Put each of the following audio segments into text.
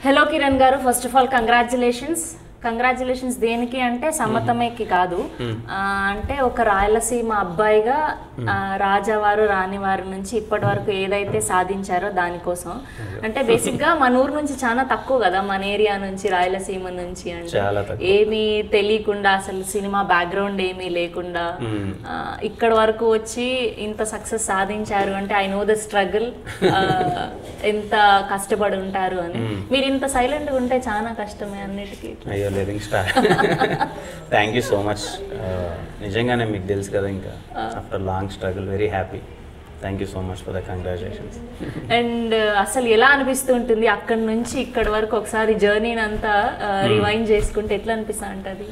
Hello Kiran గారు first of all congratulations congratulations దేనికి అంటే సమ్మతమేకి కాదు ఆ, అంటే ఒక రాయలసీమ అబ్బాయిగా ఆ, రాజావారు రాణివారి నుంచి ఇప్పటి వరకు ఏదైతే సాధించారో దానికోసం అంటే బేసిక్ గా మన ఊరు నుంచి చాలా తక్కువ కదా మన ఏరియా నుంచి రాయలసీమ నుంచి అంటే చాలా తక్కువ. ఏమీ తెలియకుండా అసలు సినిమా బ్యాక్గ్రౌండ్ ఏమీ లేకుండా మ్మ్. ఆ, ఇక్కడ వరకు వచ్చి ఇంత సక్సెస్ సాధించారు అంటే ఐ నో ద స్ట్రగుల్ ఎంత కష్టపడి ఉంటారు అని మీరు ఇంత సైలెంట్ గా ఉంటే చాలా కష్టమే అన్నిటికీ అయ్యో లేదు ఇంక star thank you so much నిజంగానే మీకు తెలుసు కదా ఇంకా after long struggle very happy thank you so much for the congratulations and అసలు ఎలా అనిపిస్తుంటుంది అక్కడ నుంచి ఇక్కడ వరకు ఒకసారి జర్నీని అంతా రివైండ్ చేసుకుంటే ఎట్లా అనిపిస్తా ఉంటుంది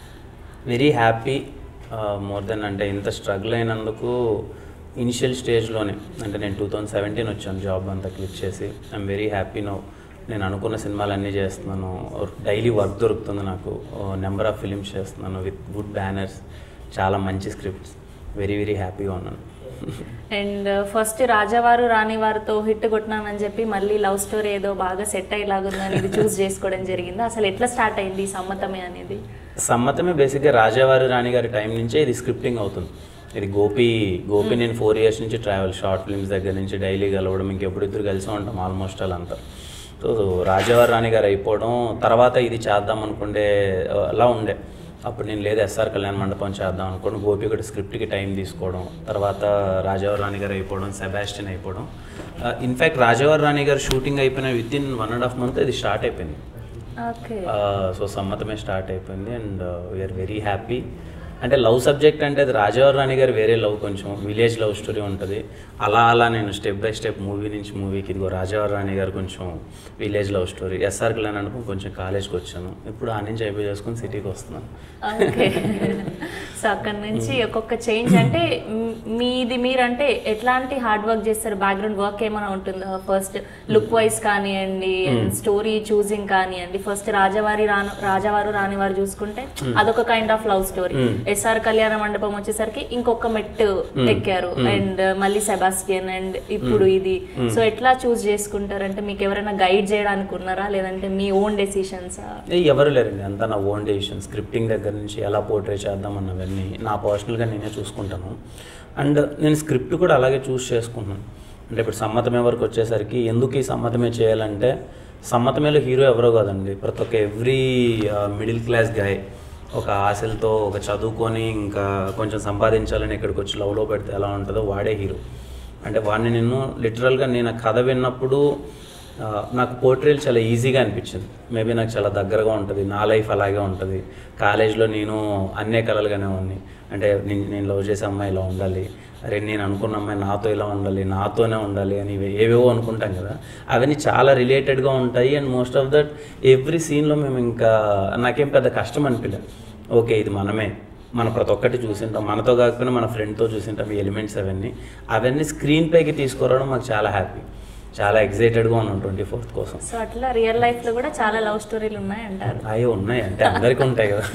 వెరీ హ్యాపీ మోర్ దెన్ అంటే ఇంత స్ట్రగుల్ అయినందుకు ఇనిషియల్ స్టేజ్లోనే అంటే నేను టూ థౌజండ్ సెవెంటీన్ వచ్చాను జాబ్ అంతా క్లిక్ చేసి ఐఎమ్ వెరీ హ్యాపీ నో నేను అనుకున్న సినిమాలు అన్నీ చేస్తున్నాను డైలీ వర్క్ దొరుకుతుంది నాకు నెంబర్ ఆఫ్ ఫిలిమ్స్ చేస్తున్నాను విత్ గుడ్ బ్యానర్స్ చాలా మంచి స్క్రిప్ట్స్ వెరీ వెరీ హ్యాపీగా ఉన్నాను అండ్ ఫస్ట్ రాజావారు రాణివారితో హిట్ కొట్టినానని చెప్పి మళ్ళీ లవ్ స్టోరీ ఏదో బాగా సెట్ అయ్యేలాగుందని ఇది చూస్ చేసుకోవడం జరిగింది అసలు ఎట్లా స్టార్ట్ అయింది ఈ సమ్మతమే అనేది సమ్మతమే బేసిక్గా రాజావారి రాణి గారి టైం నుంచే ఇది స్క్రిప్టింగ్ అవుతుంది ఇది గోపి గోపి నేను ఫోర్ ఇయర్స్ నుంచి ట్రావెల్ షార్ట్ ఫిల్మ్స్ దగ్గర నుంచి డైలీ కలవడం ఇంకెప్పుడు ఇద్దరు కలిసి ఉంటాం ఆల్మోస్ట్ అలా అంతా సో రాజావారి రాణి గారు అయిపోవడం తర్వాత ఇది చేద్దాం అనుకుంటే ఆ, అలా ఉండే అప్పుడు నేను లేదు ఎస్ఆర్ కళ్యాణ మండపం చేద్దాం అనుకోండి గోపి ఒకటి స్క్రిప్ట్కి టైం తీసుకోవడం తర్వాత రాజావారి రాణి గారు అయిపోవడం సెబాస్టిన్ అయిపోవడం ఇన్ఫ్యాక్ట్ రాజావారి రాణి గారు షూటింగ్ అయిపోయిన with in one and half month ఇది స్టార్ట్ అయిపోయింది ఓకే సో సమ్మతమే స్టార్ట్ అయిపోయింది అండ్ వీఆర్ వెరీ హ్యాపీ అంటే లవ్ సబ్జెక్ట్ అంటే అది రాజావారి రాణి గారు వేరే లవ్ కొంచెం విలేజ్ లవ్ స్టోరీ ఉంటుంది అలా అలా నేను స్టెప్ బై స్టెప్ మూవీ నుంచి మూవీకి ఇదిగో రాజావారి రాణి గారు కొంచెం village love story S R Kalyan అనుకో కొంచెం కాలేజ్కి వచ్చాను ఇప్పుడు ఆ నుంచి అయిపోయి చేసుకుని సిటీకి వస్తున్నాను ఓకే సో అక్కడ నుంచి ఒక్కొక్క చేంజ్ అంటే మ్, మీది మీరంటే ఎట్లాంటి హార్డ్ వర్క్ చేస్తారు బ్యాక్గ్రౌండ్ వర్క్ ఏమైనా ఉంటుందా ఫస్ట్ లుక్ వైజ్ కానివ్వండి స్టోరీ చూసింగ్ కానివ్వండి ఫస్ట్ రాజవారి రాను రాజావారు రానివారు చూసుకుంటే అదొక kind of love story S R Kalyana Mandapam వచ్చేసరికి ఇంకొక మెట్టు ఎక్కారు అండ్ మళ్ళీ సెబాస్టియన్ అండ్ ఇప్పుడు ఇది సో ఎట్లా చూస్ చేసుకుంటారు అంటే మీకు ఎవరైనా గైడ్ చేయడానికి ఉన్నారా లేదంటే మీ ఓన్ డెసిషన్సా ఏ, ఎవరు లేరండి అంతా నా ఓన్ డెసిషన్ స్క్రిప్టింగ్ దగ్గర నుంచి ఎలా పోర్ట్రే చేద్దామన్నవన్నీ నా పర్సనల్గా నేనే చూసుకుంటాను అండ్ నేను స్క్రిప్ట్ కూడా అలాగే చూస్ చేసుకుంటున్నాను అంటే ఇప్పుడు సమ్మతమే వరకు వచ్చేసరికి ఎందుకు ఈ సమ్మతమే చేయాలంటే సమ్మతమేలో హీరో ఎవరో కాదండి ప్రతి ఒక్క ఎవ్రీ మిడిల్ క్లాస్ గాయ్ ఒక ఆశలతో ఒక చదువుకొని ఇంకా కొంచెం సంపాదించాలని ఇక్కడికి వచ్చి లవ్లో పెడితే ఎలా ఉంటుందో వాడే హీరో అంటే వాడిని నేను లిటరల్గా నేను ఆ కథ విన్నప్పుడు ఆ, నాకు పోర్ట్రేల్ చాలా ఈజీగా అనిపించింది మేబీ నాకు చాలా దగ్గరగా ఉంటుంది నా లైఫ్ అలాగే ఉంటుంది కాలేజ్లో నేను అన్నే కలలుగానే ఉన్నాయి అంటే నేను నేను లవ్ చేసే అమ్మాయి ఇలా ఉండాలి అరే నేను అనుకున్న అమ్మాయి నాతో ఇలా ఉండాలి నాతోనే ఉండాలి అని ఇవి ఏవేవో అనుకుంటాం కదా అవన్నీ చాలా రిలేటెడ్గా ఉంటాయి and most of that every సీన్లో మేము ఇంకా నాకేం పెద్ద కష్టం అనిపించలేదు ఓకే ఇది మనమే మన ప్రతి ఒక్కటి చూసింటాం మనతో కాకపోయినా మన ఫ్రెండ్తో చూసింటాం ఈ ఎలిమెంట్స్ అవన్నీ అవన్నీ స్క్రీన్ పైకి తీసుకురావడం మాకు చాలా హ్యాపీ చాలా ఎగ్జైటెడ్గా ఉన్నాం ట్వంటీ ఫోర్త్ కోసం సో అట్లా రియల్ లైఫ్ లో కూడా చాలా లవ్ స్టోరీలు ఉన్నాయి అంటారు అవి ఉన్నాయి అంటే అందరికీ ఉంటాయి కదా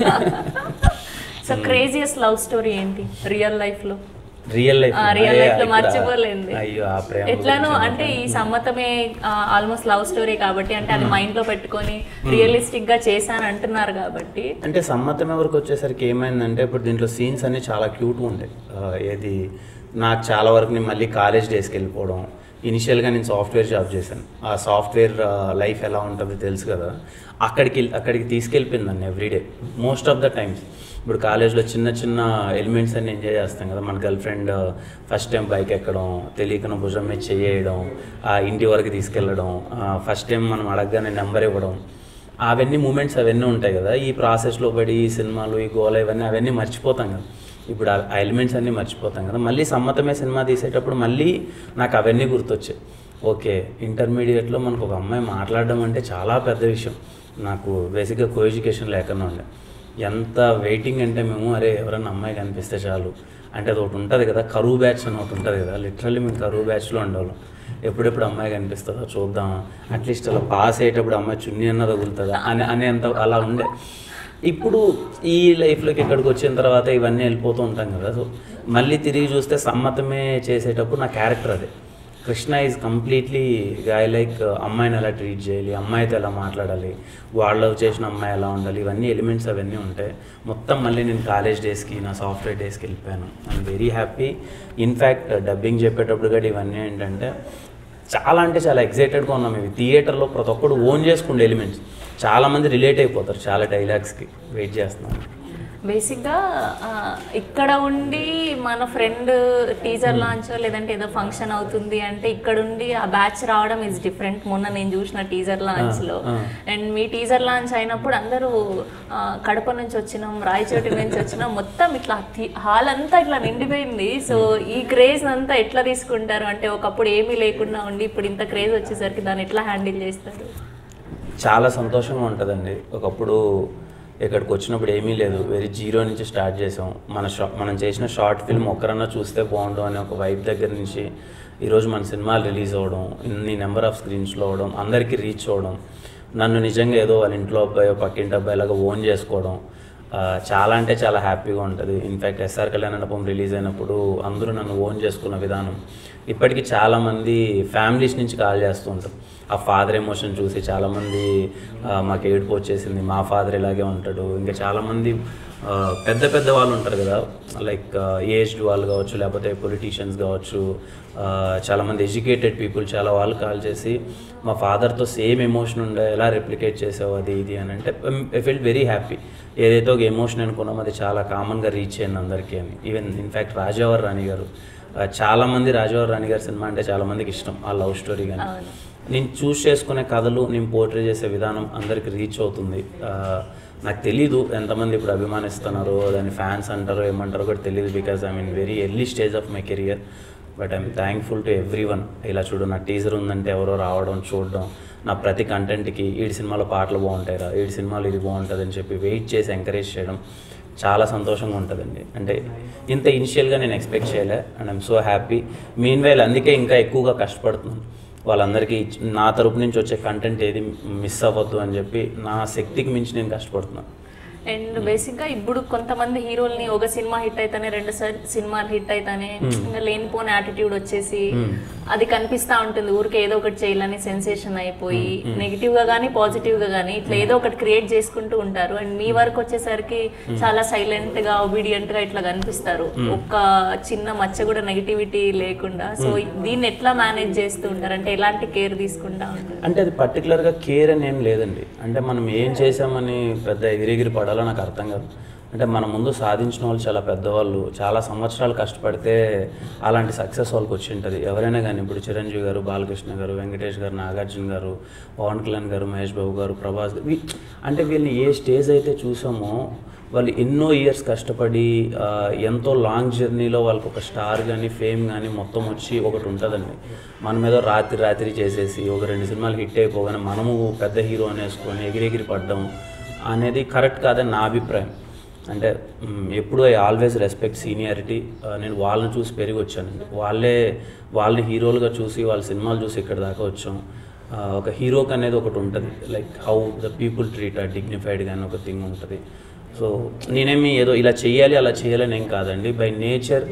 సో క్రేజియస్ లవ్ స్టోరీ ఏంటి రియల్ లైఫ్ లో రియల్ లైఫ్ రియల్ లైఫ్ లో మర్చిపోలేదు అయ్యో ఆ ప్రేమ ఎట్లానో గురించి అంటే ఈ సమ్మతమే ఆల్మోస్ట్ లవ్ స్టోరీ కాబట్టి అంటే అది మైండ్ లో పెట్టుకొని రియలిస్టిక్ గా చేశాను అంటున్నారు కాబట్టి అంటే సమ్మతమే వరకు వచ్చేసరికి ఏమైందంటే ఇప్పుడు దీంట్లో సీన్స్ అన్ని చాలా క్యూట్గా ఉంటాయి ఆ, ఏది నాకు చాలా వరకు నేను మళ్ళీ కాలేజ్ డేస్కి వెళ్ళిపోవడం ఇనిషియల్గా నేను సాఫ్ట్వేర్ జాబ్ చేశాను ఆ సాఫ్ట్వేర్ లైఫ్ ఎలా ఉంటుందో తెలుసు కదా అక్కడికి అక్కడికి తీసుకెళ్ళిపోయింది నన్ను everyday most of the times ఇప్పుడు కాలేజ్లో చిన్న చిన్న ఎలిమెంట్స్ అన్ని ఎంజాయ్ చేస్తాం కదా మన girlfriend first time bike ఎక్కడం తెలియకన భుజం మీద చేయడం ఆ ఇంటి వరకు తీసుకెళ్ళడం ఫస్ట్ టైం మనం అడగగానే నెంబర్ ఇవ్వడం అవన్నీ మూమెంట్స్ అవన్నీ ఉంటాయి కదా ఈ ప్రాసెస్లో పడి ఈ సినిమాలు ఈ గోల ఇవన్నీ అవన్నీ మర్చిపోతాం కదా ఇప్పుడు ఆ ఎలిమెంట్స్ అన్నీ మర్చిపోతాం కదా మళ్ళీ సమ్మతమే సినిమా తీసేటప్పుడు మళ్ళీ నాకు అవన్నీ గుర్తొచ్చాయి ఓకే ఇంటర్మీడియట్లో మనకు ఒక అమ్మాయి మాట్లాడడం అంటే చాలా పెద్ద విషయం నాకు బేసిక్గా కో ఎడ్యుకేషన్ లేకుండా ఉండే ఎంత వెయిటింగ్ అంటే మేము అరే ఎవరన్నా అమ్మాయి కనిపిస్తే చాలు అంటే అది ఒకటి ఉంటుంది కదా కరువు బ్యాచ్ అని ఒకటి ఉంటుంది కదా లిటరల్లీ మేము కరువు బ్యాచ్లో ఉండేవాళ్ళం ఎప్పుడెప్పుడు అమ్మాయి కనిపిస్తుందో చూద్దాం అట్లీస్ట్ అలా పాస్ అయ్యేటప్పుడు అమ్మాయి చున్నీ అన్న తగులుతుందా అని అనేంత అలా ఉండే ఇప్పుడు ఈ లైఫ్లోకి ఇక్కడికి వచ్చిన తర్వాత ఇవన్నీ వెళ్ళిపోతూ ఉంటాం కదా సో మళ్ళీ తిరిగి చూస్తే సమ్మతమే చేసేటప్పుడు నా క్యారెక్టర్ అదే Krishna is completely guy like అమ్మాయిని ఎలా ట్రీట్ చేయాలి అమ్మాయితో ఎలా మాట్లాడాలి వాళ్ళు చేసిన అమ్మాయి ఎలా ఉండాలి ఇవన్నీ ఎలిమెంట్స్ అవన్నీ ఉంటాయి మొత్తం మళ్ళీ నేను కాలేజ్ డేస్కి నా సాఫ్ట్వేర్ డేస్కి వెళ్ళిపోయాను I'm very happy in fact dubbing చెప్పేటప్పుడు కూడా ఇవన్నీ ఏంటంటే చాలా అంటే చాలా ఎగ్జైటెడ్గా ఉన్నాం ఇవి థియేటర్లో ప్రతి ఒక్కడు ఓన్ చేసుకుండే ఎలిమెంట్స్ చాలామంది రిలేట్ అయిపోతారు చాలా డైలాగ్స్కి వెయిట్ చేస్తున్నాను బేసిక్గా ఆ, ఇక్కడ ఉండి మన ఫ్రెండ్ టీజర్ లాంచ్ లేదంటే ఏదో ఫంక్షన్ అవుతుంది అంటే ఇక్కడ ఉండి ఆ బ్యాచ్ రావడం ఇస్ డిఫరెంట్ మొన్న నేను చూసిన టీజర్ లాంచ్ లో ఆ. అండ్ మీ టీజర్ లాంచ్ అయినప్పుడు అందరూ ఆ, కడప నుంచి వచ్చినాం రాయచోటి నుంచి వచ్చినాం మొత్తం ఇట్లా హాల్ అంతా ఇట్లా నిండిపోయింది సో ఈ క్రేజ్ అంతా ఎట్లా తీసుకుంటారు అంటే ఒకప్పుడు ఏమీ లేకుండా ఉండి ఇప్పుడు ఇంత క్రేజ్ వచ్చేసరికి దాన్ని ఎట్లా హ్యాండిల్ చేస్తారు చాలా సంతోషంగా ఉంటుందండి ఒకప్పుడు ఇక్కడికి వచ్చినప్పుడు ఏమీ లేదు వెరీ జీరో నుంచి స్టార్ట్ చేసాం మన షా మనం చేసిన షార్ట్ ఫిల్మ్ ఒక్కరన్నా చూస్తే బాగుండు అనే ఒక వైబ్ దగ్గర నుంచి ఈరోజు మన సినిమాలు రిలీజ్ అవ్వడం ఇన్ని నెంబర్ ఆఫ్ స్క్రీన్స్లో అవ్వడం అందరికీ రీచ్ అవ్వడం నన్ను నిజంగా ఏదో వాళ్ళ ఇంట్లో అబ్బాయి పక్కింటి అబ్బాయి లాగా ఓన్ చేసుకోవడం ఆ, చాలా అంటే చాలా హ్యాపీగా ఉంటుంది ఇన్ఫ్యాక్ట్ ఎస్ఆర్ కళ్యాణపం రిలీజ్ అయినప్పుడు అందరూ నన్ను ఓన్ చేసుకున్న విధానం ఇప్పటికీ చాలామంది ఫ్యామిలీస్ నుంచి కాల్ చేస్తూ ఉంటారు ఆ ఫాదర్ ఎమోషన్ చూసి చాలామంది ఆ, మాకు ఏడుపు వచ్చేసింది మా ఫాదర్ ఇలాగే ఉంటాడు ఇంకా చాలామంది ఆ, పెద్ద పెద్ద వాళ్ళు ఉంటారు కదా లైక్ ఏజ్డ్ వాళ్ళు కావచ్చు లేకపోతే పొలిటీషియన్స్ కావచ్చు ఆ, చాలామంది ఎడ్యుకేటెడ్ పీపుల్ చాలా వాళ్ళు కాల్ చేసి మా ఫాదర్తో సేమ్ ఎమోషన్ ఉండే ఎలా రెప్లికేట్ చేసావు అది ఇది అని అంటే ఐ ఫీల్ వెరీ హ్యాపీ ఏదైతే ఒక ఎమోషన్ అనుకున్నామో అది చాలా కామన్గా రీచ్ అయింది అందరికీ అని ఈవెన్ ఇన్ఫ్యాక్ట్ రాజావర్ రాణి గారు ఆ, చాలామంది రాజావర్ రాణి గారి సినిమా అంటే చాలామందికి ఇష్టం ఆ లవ్ స్టోరీ కానీ అవును. నేను చూస్ చేసుకునే కథలు నేను పోర్ట్రే చేసే విధానం అందరికి రీచ్ అవుతుంది ఆ, నాకు తెలీదు ఎంతమంది ఇప్పుడు అభిమానిస్తున్నారో దాని ఫ్యాన్స్ అంటారో ఏమంటారో కూడా తెలియదు because I mean very early stage of my career but I'm thankful to every everyone ఇలా చూడు నా టీజర్ ఉందంటే ఎవరో రావడం చూడడం నా ప్రతి కంటెంట్కి ఈడి సినిమాలో పాటలు బాగుంటాయిరా ఈడి సినిమాలో ఇది బాగుంటుంది అని చెప్పి వెయిట్ చేసి ఎంకరేజ్ చేయడం చాలా సంతోషంగా ఉంటుందండి అంటే ఇంత ఇనిషియల్గా నేను ఎక్స్పెక్ట్ చేయలే and I'm so happy mean while అందుకే ఇంకా ఎక్కువగా కష్టపడుతున్నాను వాళ్ళందరికీ నా తరపు నుంచి వచ్చే కంటెంట్ ఏది మిస్ అవ్వద్దు అని చెప్పి నా శక్తికి మించి నేను కష్టపడుతున్నాను అండ్ బేసిక్గా ఇప్పుడు కొంతమంది హీరోల్ని ఒక సినిమా హిట్ అయితేనే రెండు సార్ సినిమాలు హిట్ అయితేనే ఇంకా లేనిపోని యాటిట్యూడ్ వచ్చేసి అది కనిపిస్తా ఉంటుంది ఊరికి ఏదో ఒకటి చేయాలని సెన్సేషన్ అయిపోయి నెగిటివ్ గా కానీ పాజిటివ్ గా కానీ ఇట్లా ఏదో ఒకటి క్రియేట్ చేసుకుంటూ ఉంటారు అండ్ మీ వరకు వచ్చేసరికి చాలా సైలెంట్ గా ఒబీడియంట్ గా ఇట్లా కనిపిస్తారు ఒక్క చిన్న మచ్చ కూడా నెగిటివిటీ లేకుండా సో దీన్ని ఎట్లా మేనేజ్ చేస్తూ ఉంటారు అంటే ఎలాంటి కేర్ తీసుకుంటా ఉంటారు అంటే అది పర్టికులర్గా కేర్ అని ఏం లేదండి అంటే మనం ఏం చేసామని పెద్ద ఎగిరెగిరి పడాలో నాకు అర్థం కాదు అంటే మన ముందు సాధించిన వాళ్ళు చాలా పెద్దవాళ్ళు చాలా సంవత్సరాలు కష్టపడితే అలాంటి సక్సెస్ వాళ్ళకి వచ్చి ఉంటుంది ఎవరైనా కానీ ఇప్పుడు చిరంజీవి గారు బాలకృష్ణ గారు వెంకటేష్ గారు నాగార్జున గారు పవన్ కళ్యాణ్ గారు మహేష్ బాబు గారు ప్రభాస్ గారు వీ- అంటే వీళ్ళని ఏ స్టేజ్ అయితే చూసామో వాళ్ళు ఎన్నో ఇయర్స్ కష్టపడి ఆ, ఎంతో లాంగ్ జర్నీలో వాళ్ళకి ఒక స్టార్ కానీ ఫేమ్ కానీ మొత్తం వచ్చి ఒకటి ఉంటుందండి మనం ఏదో రాత్రి రాత్రి చేసేసి ఒక రెండు సినిమాలు హిట్ అయిపోగానే మనము పెద్ద హీరో అనేసుకొని ఎగిరెగిరి పడ్డం అనేది కరెక్ట్ కాదని నా అభిప్రాయం అంటే మ్, ఎప్పుడూ ఐ ఆల్వేస్ రెస్పెక్ట్ సీనియారిటీ నేను వాళ్ళని చూసి పెరిగి వచ్చానండి వాళ్ళే వాళ్ళని హీరోలుగా చూసి వాళ్ళ సినిమాలు చూసి ఇక్కడ దాకా వచ్చాం ఆ, ఒక హీరోకి అనేది ఒకటి ఉంటుంది like how the people treat ఆ డిగ్నిఫైడ్ కానీ ఒక థింగ్ ఉంటుంది సో నేనేమి ఏదో ఇలా చేయాలి అలా చేయాలని ఏం కాదండి బై నేచర్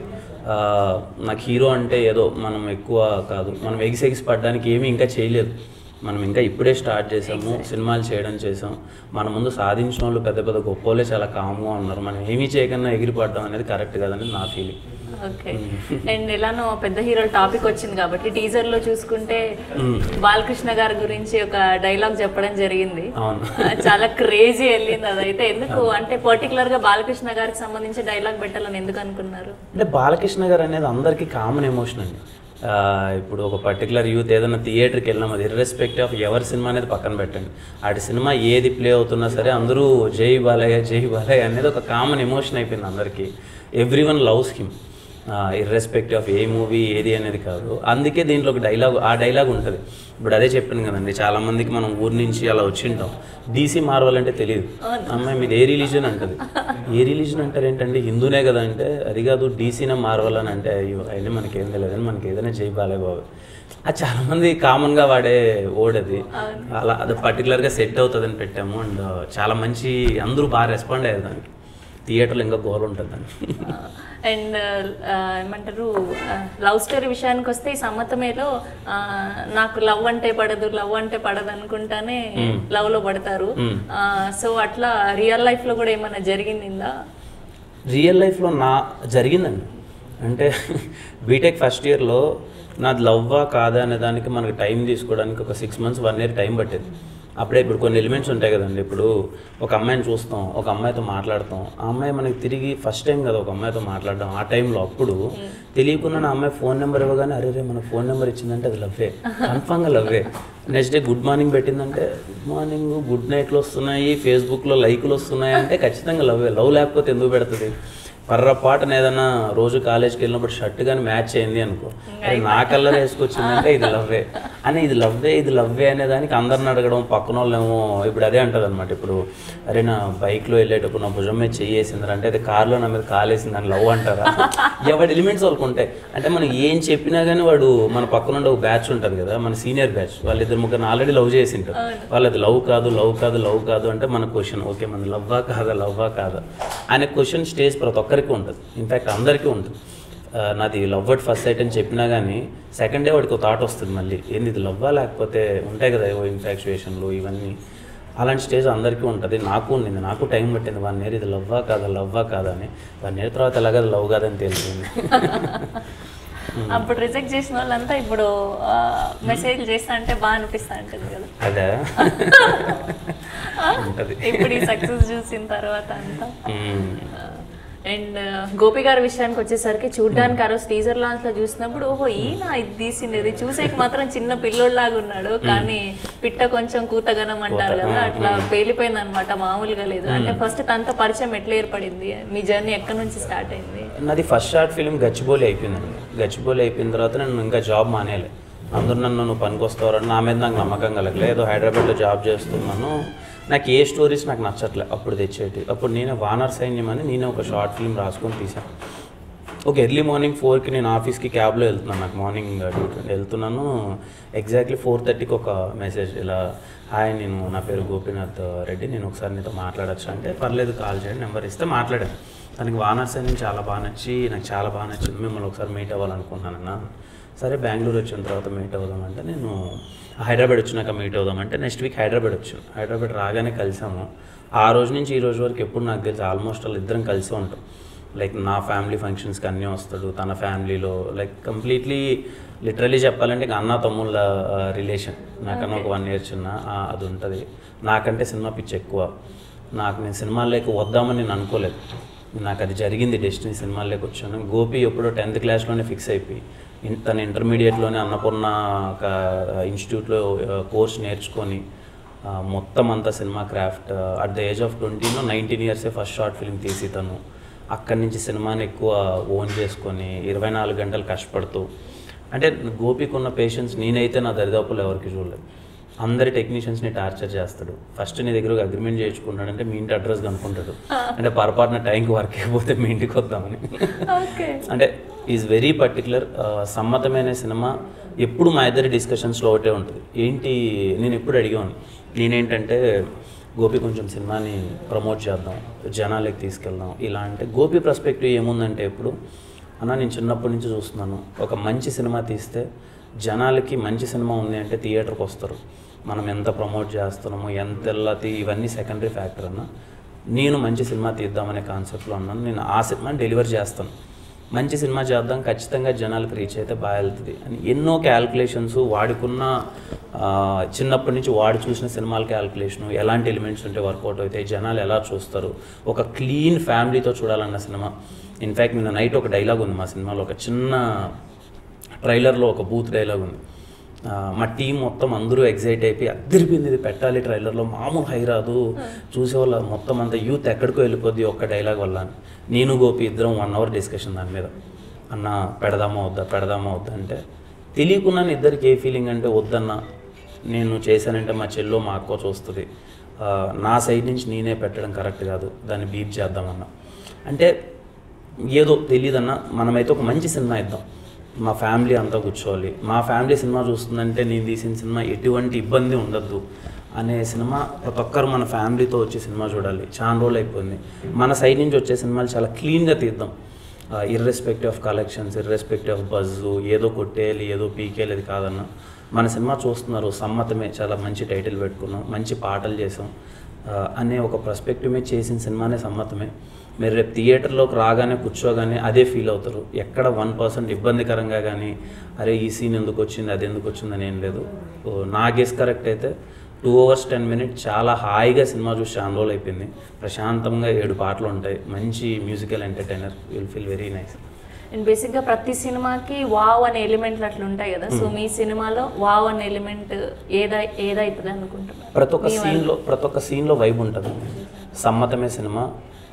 నాకు హీరో అంటే ఏదో మనం ఎక్కువ కాదు మనం ఎగిసి ఎగిసి పడడానికి ఏమీ ఇంకా చేయలేదు మనం ఇంకా ఇప్పుడే స్టార్ట్ చేసాము సినిమాలు చేయడం చేసాం మన ముందు సాధించిన వాళ్ళు పెద్ద పెద్ద గొప్ప వాళ్ళే చాలా కామ్గా ఉన్నారు మనం ఏమీ చేయకుండా ఎగిరిపడడం అనేది కరెక్ట్ కాదని నా ఫీలింగ్ ఓకే అండ్ ఎలానో పెద్ద హీరోల టాపిక్ వచ్చింది కాబట్టి టీజర్ లో చూసుకుంటే బాలకృష్ణ గారి గురించి ఒక డైలాగ్ చెప్పడం జరిగింది అవును చాలా క్రేజీ వెళ్ళింది అదైతే ఎందుకు అంటే పర్టికులర్ గా బాలకృష్ణ గారికి సంబంధించి డైలాగ్ పెట్టాలని ఎందుకు అనుకున్నారు అంటే బాలకృష్ణ గారు అనేది అందరికీ కామన్ ఎమోషన్ అండి ఆ, ఇప్పుడు ఒక పర్టికులర్ యూత్ ఏదైనా థియేటర్కి వెళ్ళినాం అది ఇర్రెస్పెక్టివ్ ఆఫ్ ఎవరి సినిమా అనేది పక్కన పెట్టండి ఆడి సినిమా ఏది ప్లే అవుతున్నా సరే అందరూ జై బాలయ్య జై బాలయ్య అనేది ఒక కామన్ ఎమోషన్ అయిపోయింది అందరికీ every one loves him irrespective of ఏ మూవీ ఏది అనేది కాదు అందుకే దీంట్లో ఒక డైలాగ్ ఆ డైలాగ్ ఉంటుంది ఇప్పుడు అదే చెప్పాను కదండి చాలా మందికి మనం ఊరి నుంచి అలా వచ్చింటాం డీసీ మార్వల్ అంటే తెలియదు అమ్మాయి మీది ఏ రిలీజన్ అంటది ఏ రిలీజన్ అంటారు ఏంటంటే హిందూనే కదా అంటే అది కాదు డీసీనే మార్వల్ అని అంటే అయ్యో అయినా మనకేం తెలియదు అని మనకి ఏదైనా జై బాలే బాబు అది చాలా మంది కామన్గా వాడే వర్డ్ అది అలా అది పర్టికులర్గా సెట్ అవుతుందని పెట్టాము అండ్ చాలా మంచి అందరూ బాగా రెస్పాండ్ అయ్యారు దానికి థియేటర్లో ఇంకా గోల్ ఉంటుంది దానికి అండ్ ఏమంటారు లవ్ స్టోరీ విషయానికి వస్తే ఈ సమ్మతమేలో ఆ, నాకు లవ్ అంటే పడదు లవ్ అంటే పడదు అనుకుంటానే లవ్ లో పడతారు సో అట్లా రియల్ లైఫ్ లో కూడా ఏమైనా జరిగిందా రియల్ లైఫ్లో నా జరిగిందండి అంటే బీటెక్ ఫస్ట్ ఇయర్లో నాది లవ్వా కాదా అనే దానికి మనకి టైం తీసుకోవడానికి ఒక six months one year time పట్టేది అప్పుడే ఇప్పుడు కొన్ని ఎలిమెంట్స్ ఉంటాయి కదండి ఇప్పుడు ఒక అమ్మాయిని చూస్తాం ఒక అమ్మాయితో మాట్లాడతాం ఆ అమ్మాయి మనకి తిరిగి ఫస్ట్ టైం కదా ఒక అమ్మాయితో మాట్లాడడం ఆ టైంలో అప్పుడు తెలియకుండా నా అమ్మాయి ఫోన్ నెంబర్ ఇవ్వగానే అరే రే మన ఫోన్ నెంబర్ ఇచ్చిందంటే అది లవ్వే కన్ఫామ్గా లవ్వే నెక్స్ట్ డే గుడ్ మార్నింగ్ పెట్టిందంటే గుడ్ మార్నింగ్ గుడ్ నైట్లు వస్తున్నాయి ఫేస్బుక్లో లైకులు వస్తున్నాయి అంటే ఖచ్చితంగా లవ్వే లవ్ లేకపోతే ఎందుకు పెడుతుంది పర్రపాటున ఏదైనా రోజు కాలేజ్కి వెళ్ళినప్పుడు షర్ట్ కానీ మ్యాచ్ అయింది అనుకో అరే నా కలర్ వేసుకొచ్చిందంటే ఇది లవ్వే అని ఇది లవ్వే ఇది లవ్వే అనే దానికి అందరిని అడగడం పక్కన వాళ్ళేమో ఇప్పుడు అదే అంటది అనమాట ఇప్పుడు అరే నా బైక్లో వెళ్ళేటప్పుడు నా భుజం మీద చెయ్యేసింది అంటే అది కార్లో నా మీద కాలేసింది అని లవ్ అంటారా ఎవరి ఎలిమెంట్స్ వాళ్ళకు ఉంటాయి అంటే మనం ఏం చెప్పినా కానీ వాడు మన పక్కన ఉండే ఒక బ్యాచ్ ఉంటుంది కదా మన సీనియర్ బ్యాచ్ వాళ్ళిద్దరు ముగ్గురు ఆల్రెడీ లవ్ చేసి ఉంటారు వాళ్ళది లవ్ కాదు లవ్ కాదు లవ్ కాదు అంటే మన క్వశ్చన్ ఓకే మన లవ్వా కాదా లవ్వా కాదా అనే క్వశ్చన్ స్టేజ్ ప్రతి ఒక్కరికి ఉంటుంది ఇన్ఫ్యాక్ట్ అందరికీ ఉంటుంది ఆ, నాది లవ్ అట్ ఫస్ట్ సైట్ అని చెప్పినా కానీ సెకండ్ డే వాడికి ఒక థాట్ వస్తుంది మళ్ళీ ఏంది ఇది లవ్వా లేకపోతే ఉంటాయి కదా ఏవో ఇన్ఫాక్చుయేషన్లు ఇవన్నీ అలాంటి స్టేజ్ అందరికీ ఉంటుంది నాకు ఉండింది నాకు టైం పట్టింది వన్ ఇయర్ ఇది లవ్వా కాదా లవ్వా కాదా అని వన్ ఇయర్ తర్వాత ఎలాగ లవ్ కాదని తెలిసింది అప్పుడు రిజెక్ట్ చేసిన వాళ్ళంతా ఇప్పుడు మెసేజ్ చేస్తా అంటే బాగా అనిపిస్తా ఉంటుంది కదా అదే ఉంటుంది ఇప్పుడు ఈ సక్సెస్ చూసిన తర్వాత అంతా మ్మ్. అండ్ గోపి గారి విషయానికి వచ్చేసరికి చూడడానికి ఆ రోజు టీజర్ లాంచ్ లో చూసినప్పుడు ఓహో ఈయన ఇది తీసింది ఇది చూసేకి మాత్రం చిన్న పిల్లోడ్లాగా ఉన్నాడు కానీ పిట్ట కొంచెం కూతగనం అంటారు కదా అట్లా పేలిపోయింది అనమాట మామూలుగా లేదు అంటే ఫస్ట్ తనతో పరిచయం ఎట్లా ఏర్పడింది మీ జర్నీ ఎక్కడి నుంచి స్టార్ట్ అయింది నాది ఫస్ట్ షార్ట్ ఫిల్మ్ గచ్చిబౌలి అయిపోయిందండి గచ్చిబౌలి అయిపోయిన తర్వాత నేను ఇంకా జాబ్ మానేయాలి అందరూ నన్ను నువ్వు పనికొస్తావరని నా మీద నాకు నమ్మకం కలగలే ఏదో హైదరాబాద్లో జాబ్ చేస్తున్నాను నాకు ఏ స్టోరీస్ నాకు నచ్చట్లే అప్పుడు తెచ్చేటి అప్పుడు నేనే వానర్ సైన్యం అని నేనే ఒక షార్ట్ ఫిల్మ్ రాసుకొని తీసాను ఒక ఎర్లీ మార్నింగ్ ఫోర్కి నేను ఆఫీస్కి క్యాబ్లో వెళ్తున్నాను నాకు మార్నింగ్ డ్యూటీ వెళ్తున్నాను ఎగ్జాక్ట్లీ ఫోర్ థర్టీకి ఒక మెసేజ్ ఇలా హాయ్ నేను నా పేరు గోపీనాథ్ రెడ్డి నేను ఒకసారి నీతో మాట్లాడచ్చు అంటే పర్లేదు కాల్ చేయండి నెంబర్ ఇస్తే మాట్లాడాను తనకి వానర్స్ అని చాలా బాగా నచ్చి నాకు చాలా బాగా నచ్చింది మిమ్మల్ని ఒకసారి మీట్ అవ్వాలనుకుంటున్నానన్నా సరే బెంగళూరు వచ్చిన తర్వాత మీట్ అవుదాం అంటే నేను హైదరాబాద్ వచ్చినాక మీట్ అవుదాం అంటే నెక్స్ట్ వీక్ హైదరాబాద్ వచ్చాను హైదరాబాద్ రాగానే కలిసాము ఆ రోజు నుంచి ఈ రోజు వరకు ఎప్పుడు నాకు తెలిసి ఆల్మోస్ట్ వాళ్ళు ఇద్దరం కలిసి ఉంటాం లైక్ నా ఫ్యామిలీ ఫంక్షన్స్కి అన్నీ వస్తాడు తన ఫ్యామిలీలో లైక్ కంప్లీట్లీ లిటరలీ చెప్పాలంటే ఇక అన్న తమ్ముళ్ళ రిలేషన్ నాకన్నా ఒక వన్ ఇయర్ చిన్న ఆ, అది ఉంటుంది నాకంటే సినిమా పిచ్చి ఎక్కువ నాకు నేను సినిమాల్లోకి వద్దామని నేను అనుకోలేదు నాకు అది జరిగింది డెస్టినీ సినిమాల్లోకి వచ్చాను గోపి ఎప్పుడో టెన్త్ క్లాస్లోనే ఫిక్స్ అయిపోయి ఇన్- తన ఇంటర్మీడియట్లోనే అన్నపూర్ణ ఒక ఇన్స్టిట్యూట్లో కోర్స్ నేర్చుకొని ఆ, మొత్తం అంతా సినిమా craft at the age of ట్వంటీలో నైన్టీన్ ఇయర్సే ఫస్ట్ షార్ట్ ఫిల్మ్ తీసి తను అక్కడి నుంచి సినిమాని ఎక్కువ ఓన్ చేసుకొని ఇరవై నాలుగు గంటలు కష్టపడుతూ అంటే గోపికి ఉన్న పేషెన్స్ నేనైతే నా దరిదాపులు ఎవరికి చూడలేదు అందరి టెక్నీషియన్స్ని టార్చర్ చేస్తాడు ఫస్ట్ నీ దగ్గర ఒక అగ్రిమెంట్ చేయించుకుంటాడంటే మీ ఇంటి అడ్రస్ కనుక్కుంటాడు అంటే పొరపాటున టైంకి వర్క్ అయిపోతే మీ ఇంటికి వద్దామని ఓకే అంటే ఈజ్ వెరీ పర్టికులర్ సమ్మతమైన సినిమా ఎప్పుడు మా ఇద్దరి డిస్కషన్స్లో ఒకటే ఉంటుంది ఏంటి నేను ఎప్పుడు అడిగాను నేనేంటంటే గోపి కొంచెం సినిమాని ప్రమోట్ చేద్దాం జనాలకి తీసుకెళ్దాం ఇలా అంటే గోపి పర్స్పెక్టివ్ ఏముందంటే ఇప్పుడు అన్న నేను చిన్నప్పటి నుంచి చూస్తున్నాను ఒక మంచి సినిమా తీస్తే జనాలకి మంచి సినిమా ఉంది అంటే థియేటర్కి వస్తారు మనం ఎంత ప్రమోట్ చేస్తున్నాము ఎంత వెళ్ళతి ఇవన్నీ సెకండరీ ఫ్యాక్టర్ అన్న నేను మంచి సినిమా తీద్దామనే కాన్సెప్ట్లో ఉన్నాను నేను ఆ సినిమాని డెలివర్ చేస్తాను మంచి సినిమా చేద్దాం ఖచ్చితంగా జనాలకు రీచ్ అయితే బాగా వెళ్తుంది అని ఎన్నో క్యాల్కులేషన్స్ వాడుకున్న ఆ, చిన్నప్పటి నుంచి వాడు చూసిన సినిమాల క్యాల్కులేషను ఎలాంటి ఎలిమెంట్స్ ఉంటే వర్కౌట్ అవుతాయి జనాలు ఎలా చూస్తారు ఒక క్లీన్ ఫ్యామిలీతో చూడాలన్న సినిమా ఇన్ఫ్యాక్ట్ నిన్న నైట్ ఒక డైలాగ్ ఉంది మా సినిమాలో ఒక చిన్న ట్రైలర్లో ఒక బూత్ డైలాగ్ ఉంది ఆ, మా టీం మొత్తం అందరూ ఎగ్జైట్ అయిపోయి అద్దరిపోయింది ఇది పెట్టాలి ట్రైలర్లో మామూలు హై రాదు చూసేవాళ్ళ మొత్తం అంతా యూత్ ఎక్కడికో వెళ్ళిపోద్ది ఒక్క డైలాగ్ వల్ల అని. నేను గోపి ఇద్దరం వన్ అవర్ డిస్కషన్ దాని మీద అన్న పెడదామా వద్దా పెడదామా వద్దా అంటే తెలియకున్నాను ఇద్దరికి ఏ ఫీలింగ్ అంటే వద్దన్న నేను చేశానంటే మా చెల్లో మా అక్క చూస్తుంది ఆ, నా సైడ్ నుంచి నేనే పెట్టడం కరెక్ట్ కాదు దాన్ని బీప్ చేద్దామన్నా అంటే ఏదో తెలియదన్నా మనమైతే ఒక మంచి సినిమా ఇద్దాం మా ఫ్యామిలీ అంతా కూర్చోవాలి మా ఫ్యామిలీ సినిమా చూస్తుందంటే నేను తీసిన సినిమా ఎటువంటి ఇబ్బంది ఉండద్దు అనే సినిమా ప్రతి ఒక్కరు మన ఫ్యామిలీతో వచ్చే సినిమా చూడాలి చాలా రోజులు అయిపోయింది మన సైడ్ నుంచి వచ్చే సినిమాలు చాలా క్లీన్గా తీద్దాం irrespective of collections irrespective of buzz ఏదో కొట్టేయాలి ఏదో పీకేయాలి అది కాదన్న మన సినిమా చూస్తున్నారు సమ్మతమే చాలా మంచి టైటిల్ పెట్టుకున్నాం మంచి పాటలు చేసాం ఆ, అనే ఒక పర్స్పెక్టివ్ మీద చేసిన సినిమానే సమ్మతమే మీరు రేపు థియేటర్లోకి రాగానే కూర్చోగానే అదే ఫీల్ అవుతారు ఎక్కడ వన్ పర్సెంట్ ఇబ్బందికరంగా కానీ అరే ఈ సీన్ ఎందుకు వచ్చింది అది ఎందుకు వచ్చిందని ఏం లేదు ఓ, నా గెస్ కరెక్ట్ అయితే టూ అవర్స్ టెన్ మినిట్స్ చాలా హాయిగా సినిమా చూసి చాలా రోజులు అయిపోయింది ప్రశాంతంగా ఏడు పాటలు ఉంటాయి మంచి musical entertainer will feel very nice and బేసిక్గా ప్రతి సినిమాకి వావ్ అనే ఎలిమెంట్లు అట్లా ఉంటాయి కదా సో మీ సినిమాలో వావ్ అనే ఎలిమెంట్ ఏదై ఏదైతుంది అనుకుంటున్నారు ప్రతి ఒక్క మీ సీన్లో ప్రతి ఒక్క సీన్లో వైబ్ ఉంటుంది సమ్మతమే సినిమా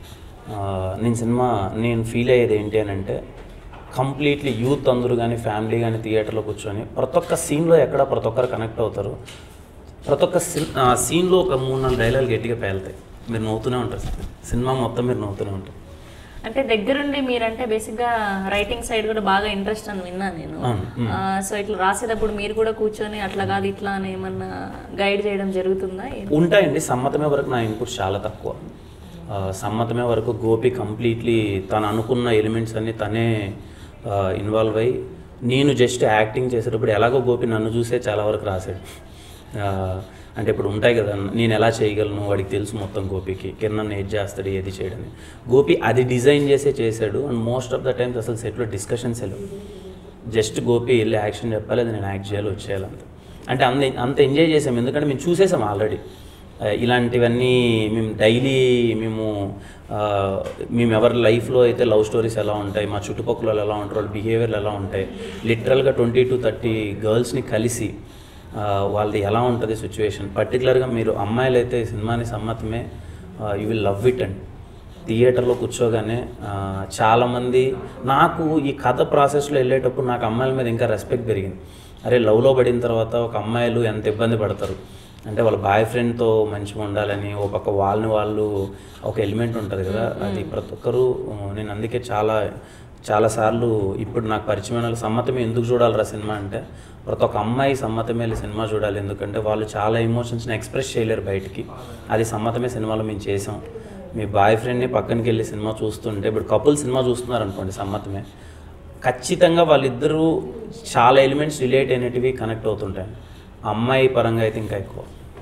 ఆ, నేను సినిమా నేను ఫీల్ అయ్యేది ఏంటి అని అంటే కంప్లీట్లీ యూత్ అందరూ కానీ ఫ్యామిలీ కానీ థియేటర్లో కూర్చొని ప్రతి ఒక్క సీన్లో ఎక్కడ ప్రతి ఒక్కరు కనెక్ట్ అవుతారు ప్రతి ఒక్క సీన్ సీన్లో ఒక మూడు నాలుగు డైలాగులు గట్టిగా పేలుతాయి మీరు నవ్వుతూనే ఉంటారు సినిమా మొత్తం మీరు నవ్వుతూనే ఉంటారు అంటే దగ్గరుండి మీరంటే బేసిక్గా రైటింగ్ సైడ్ కూడా బాగా ఇంట్రెస్ట్ అని విన్నా నేను అవును. మ్మ్. సో ఇట్లా రాసేటప్పుడు మీరు కూడా కూర్చొని అట్లా కాదు ఇట్లా అని ఏమన్నా గైడ్ చేయడం జరుగుతుందా ఉంటాయండి సమ్మతమే వరకు నా ఇన్పుట్ చాలా తక్కువ ఆ, సమ్మతమే వరకు గోపి కంప్లీట్లీ తను అనుకున్న ఎలిమెంట్స్ అన్ని తనే ఇన్వాల్వ్ అయ్యి నేను జస్ట్ యాక్టింగ్ చేసేటప్పుడు ఎలాగో గోపి నన్ను చూసే చాలా వరకు రాశాడు ఆ, అంటే ఇప్పుడు ఉంటాయి కదా నేను ఎలా చేయగలను వాడికి తెలుసు మొత్తం గోపికి కిరణ్ ఏది చేస్తాడు ఏది చేయడని గోపి అది డిజైన్ చేసే చేశాడు and most of the times అసలు సెట్లో డిస్కషన్స్ వెళ్ళవు జస్ట్ గోపి వెళ్ళి యాక్షన్ చెప్పాలి అది నేను యాక్ట్ చేయాలి వచ్చేయాలి అంత అంటే అంత అంత ఎంజాయ్ చేసాం ఎందుకంటే మేము చూసేసాం ఆల్రెడీ ఇలాంటివన్నీ మేము డైలీ మేము ఆ, మేము ఎవరి లైఫ్లో అయితే లవ్ స్టోరీస్ ఎలా ఉంటాయి మా చుట్టుపక్కల ఎలా ఉంటారు వాళ్ళ బిహేవియర్లు ఎలా ఉంటాయి లిటరల్గా ట్వంటీ టు థర్టీ గర్ల్స్ని కలిసి ఆ, వాళ్ళది ఎలా ఉంటుంది సిచ్యువేషన్ పర్టికులర్గా మీరు అమ్మాయిలు అయితే ఈ సినిమాని Sammathame you will love it and థియేటర్లో కూర్చోగానే ఆ, చాలామంది నాకు ఈ కథ ప్రాసెస్లో వెళ్ళేటప్పుడు నాకు అమ్మాయిల మీద ఇంకా రెస్పెక్ట్ పెరిగింది అరే లవ్లో పడిన తర్వాత ఒక అమ్మాయిలు ఎంత ఇబ్బంది పడతారు అంటే వాళ్ళ బాయ్ ఫ్రెండ్తో మంచిగా ఉండాలని ఓ పక్క వాళ్ళని వాళ్ళు ఒక ఎలిమెంట్ ఉంటుంది కదా అది ప్రతి ఒక్కరు ఆ, నేను అందుకే చాలా చాలాసార్లు ఇప్పుడు నాకు పరిచయమైన వాళ్ళకి సమ్మతమే ఎందుకు చూడాలిరా సినిమా అంటే ప్రతి ఒక్క అమ్మాయి సమ్మతమే వెళ్ళి సినిమా చూడాలి ఎందుకంటే వాళ్ళు చాలా ఎమోషన్స్ని ఎక్స్ప్రెస్ చేయలేరు బయటికి అది సమ్మతమే సినిమాలో మేము చేసాం మీ బాయ్ ఫ్రెండ్ని పక్కనకి వెళ్ళి సినిమా చూస్తుంటే ఇప్పుడు కపుల్ సినిమా చూస్తున్నారు అనుకోండి సమ్మతమే ఖచ్చితంగా వాళ్ళిద్దరూ చాలా ఎలిమెంట్స్ రిలేట్ అయినటివి కనెక్ట్ అవుతుంటాయి అమ్మాయి పరంగా అయితే ఇంకా ఎక్కువ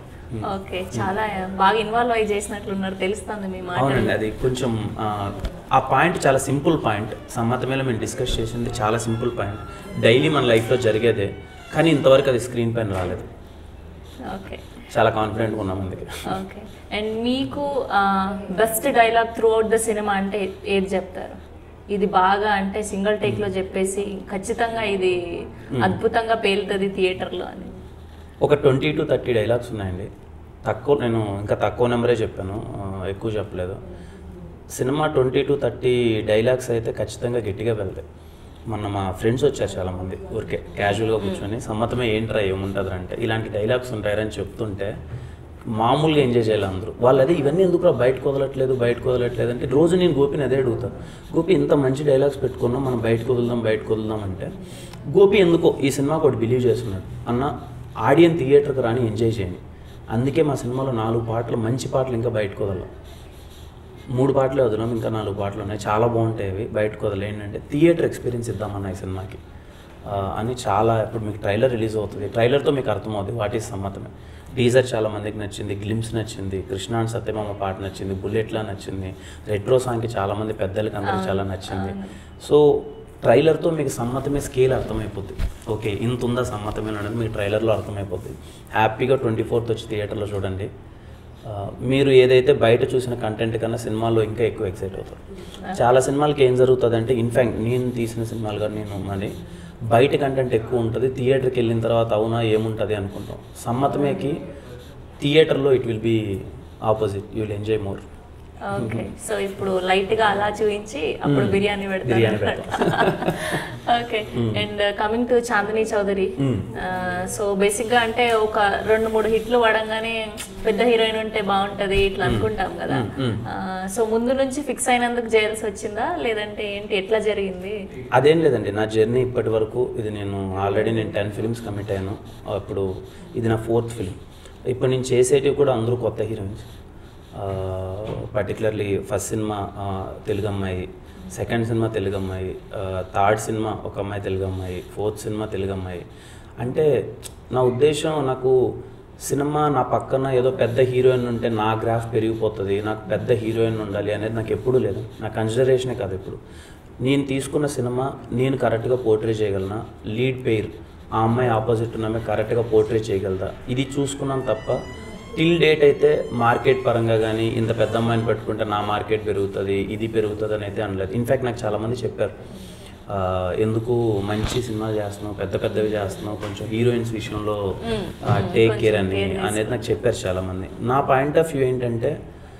ఓకే చాలా బాగా ఇన్వాల్వ్ అయ్యి చేసినట్లున్నారు తెలుస్తుంది మీ మాట అవునండి అది కొంచెం ఆ, ఆ పాయింట్ చాలా సింపుల్ పాయింట్ సమ్మతమేలో మేము డిస్కస్ చేసింది చాలా సింపుల్ పాయింట్ డైలీ మన లైఫ్లో జరిగేదే కానీ ఇంతవరకు అది స్క్రీన్ పైన రాలేదు ఓకే చాలా కాన్ఫిడెంట్గా ఉన్నాం అందుకే ఓకే అండ్ మీకు best dialogue throughout the cinema అంటే ఏది చెప్తారు ఇది బాగా అంటే సింగిల్ టేక్ లో చెప్పేసి ఖచ్చితంగా ఇది అద్భుతంగా పేలుతుంది థియేటర్లో అని ఒక ట్వంటీ టు థర్టీ డైలాగ్స్ ఉన్నాయండి తక్కువ నేను ఇంకా తక్కువ నెంబరే చెప్పాను ఆ, ఎక్కువ చెప్పలేదు సినిమా ట్వంటీ టు థర్టీ డైలాగ్స్ అయితే ఖచ్చితంగా గట్టిగా వెళ్తాయి మొన్న మా ఫ్రెండ్స్ వచ్చారు చాలామంది ఊరికే క్యాజువల్గా కూర్చొని సమ్మతమే ఏంట్రా ఏముంటుంది అంటే ఇలాంటి డైలాగ్స్ ఉంటాయని చెప్తుంటే మామూలుగా ఎంజాయ్ చేయాలి అందరూ వాళ్ళు అదే ఇవన్నీ ఎందుకు బయటకు వదలట్లేదు బయటకు వదలట్లేదు అంటే రోజు నేను గోపిని అదే అడుగుతాను గోపి ఇంత మంచి డైలాగ్స్ పెట్టుకున్నాం మనం బయటకు వదులుదాం బయటకు వదులుదాం అంటే గోపి ఎందుకో ఈ సినిమాకి ఒకటి బిలీవ్ చేస్తున్నాడు అన్న ఆడియన్ థియేటర్కి రాని ఎంజాయ్ చేయండి అందుకే మా సినిమాలో నాలుగు పాటలు మంచి పాటలు ఇంకా బయటకు వదలం మూడు పాటలే వదిలాం ఇంకా నాలుగు పాటలు ఉన్నాయి చాలా బాగుంటాయి అవి బయటకు వదిలేండి అంటే థియేటర్ ఎక్స్పీరియన్స్ ఇద్దామన్న ఈ సినిమాకి ఆ, అని చాలా ఇప్పుడు మీకు ట్రైలర్ రిలీజ్ అవుతుంది ట్రైలర్తో మీకు అర్థమవుతుంది వాట్ ఈస్ సమ్మతమే టీజర్ చాలా మందికి నచ్చింది గ్లిమ్స్ నచ్చింది కృష్ణ అండ్ సత్యమామ పాట నచ్చింది బుల్లెట్లా నచ్చింది రెట్రో సాంగ్కి చాలా మంది పెద్దలకి అందరికి చాలా నచ్చింది సో ట్రైలర్తో మీకు సమ్మతమే స్కేల్ అర్థమైపోద్ది ఓకే ఇంత ఉందా సమ్మతమే అనేది మీకు ట్రైలర్లో అర్థమైపోద్ది హ్యాపీగా ట్వంటీ ఫోర్త్ వచ్చి థియేటర్లో చూడండి ఆ, మీరు ఏదైతే బయట చూసిన కంటెంట్ కన్నా సినిమాలో ఇంకా ఎక్కువ ఎక్సైట్ అవుతారు చాలా సినిమాలకి ఏం జరుగుతుంది అంటే ఇన్ఫ్యాక్ట్ నేను తీసిన సినిమాలు కానీ నేను మరి బయట కంటెంట్ ఎక్కువ ఉంటుంది థియేటర్కి వెళ్ళిన తర్వాత అవునా ఏముంటుంది అనుకుంటాం సమ్మతమేకి థియేటర్లో it will be opposite you will enjoy more okay so ఇప్పుడు లైట్ గా అలా చూపించి అప్పుడు మ్మ్. బిర్యానీ బిర్యానీ పెడతారు okay and coming to Chandini Chowdary మ్మ్. సో బేసిక్ గా అంటే ఒక రెండు మూడు హిట్లు పడంగానే పెద్ద హీరోయిన్ ఉంటే బాగుంటది ఇట్లా అనుకుంటాం కదా మ్మ్. సో ముందు నుంచి ఫిక్స్ అయినందుకు చేయాల్సి వచ్చిందా లేదంటే ఏంటి ఎట్లా జరిగింది అదేం లేదండి నా జర్నీ ఇప్పటి వరకు ఇది నేను ఆల్రెడీ నేను టెన్ ఫిల్మ్స్ కమిట్ అయ్యాను అప్పుడు ఇది నా ఫోర్త్ ఫిల్మ్ ఇప్పుడు నేను చేసేటివి కూడా అందరూ కొత్త హీరోయిన్స్ పర్టికులర్లీ ఫస్ట్ సినిమా ఆ, తెలుగు అమ్మాయి సెకండ్ సినిమా తెలుగు అమ్మాయి థర్డ్ సినిమా ఒక అమ్మాయి తెలుగు అమ్మాయి ఫోర్త్ సినిమా తెలుగు అమ్మాయి అంటే నా ఉద్దేశం నాకు సినిమా నా పక్కన ఏదో పెద్ద హీరోయిన్ ఉంటే నా గ్రాఫ్ పెరిగిపోతుంది నాకు పెద్ద హీరోయిన్ ఉండాలి అనేది నాకు ఎప్పుడూ లేదు నా కన్సిడరేషనే కాదు ఇప్పుడు నేను తీసుకున్న సినిమా నేను కరెక్ట్గా పోర్ట్రే చేయగలనా లీడ్ పేర్ ఆ అమ్మాయి ఆపోజిట్ ఉన్న అమ్మాయి కరెక్ట్గా పోర్ట్రే చేయగలదా ఇది చూసుకున్నాను తప్ప టిల్ డేట్ అయితే మార్కెట్ పరంగా కానీ ఇంత పెద్ద అమ్మాయిని పెట్టుకుంటే నా మార్కెట్ పెరుగుతుంది ఇది పెరుగుతుంది అని అయితే అనలేదు ఇన్ఫ్యాక్ట్ నాకు చాలామంది చెప్పారు ఆ, ఎందుకు మంచి సినిమాలు చేస్తున్నావు పెద్ద పెద్దవి చేస్తున్నావు కొంచెం హీరోయిన్స్ విషయంలో టేక్ కేర్ అని అనేది నాకు చెప్పారు చాలామంది నా పాయింట్ ఆఫ్ వ్యూ ఏంటంటే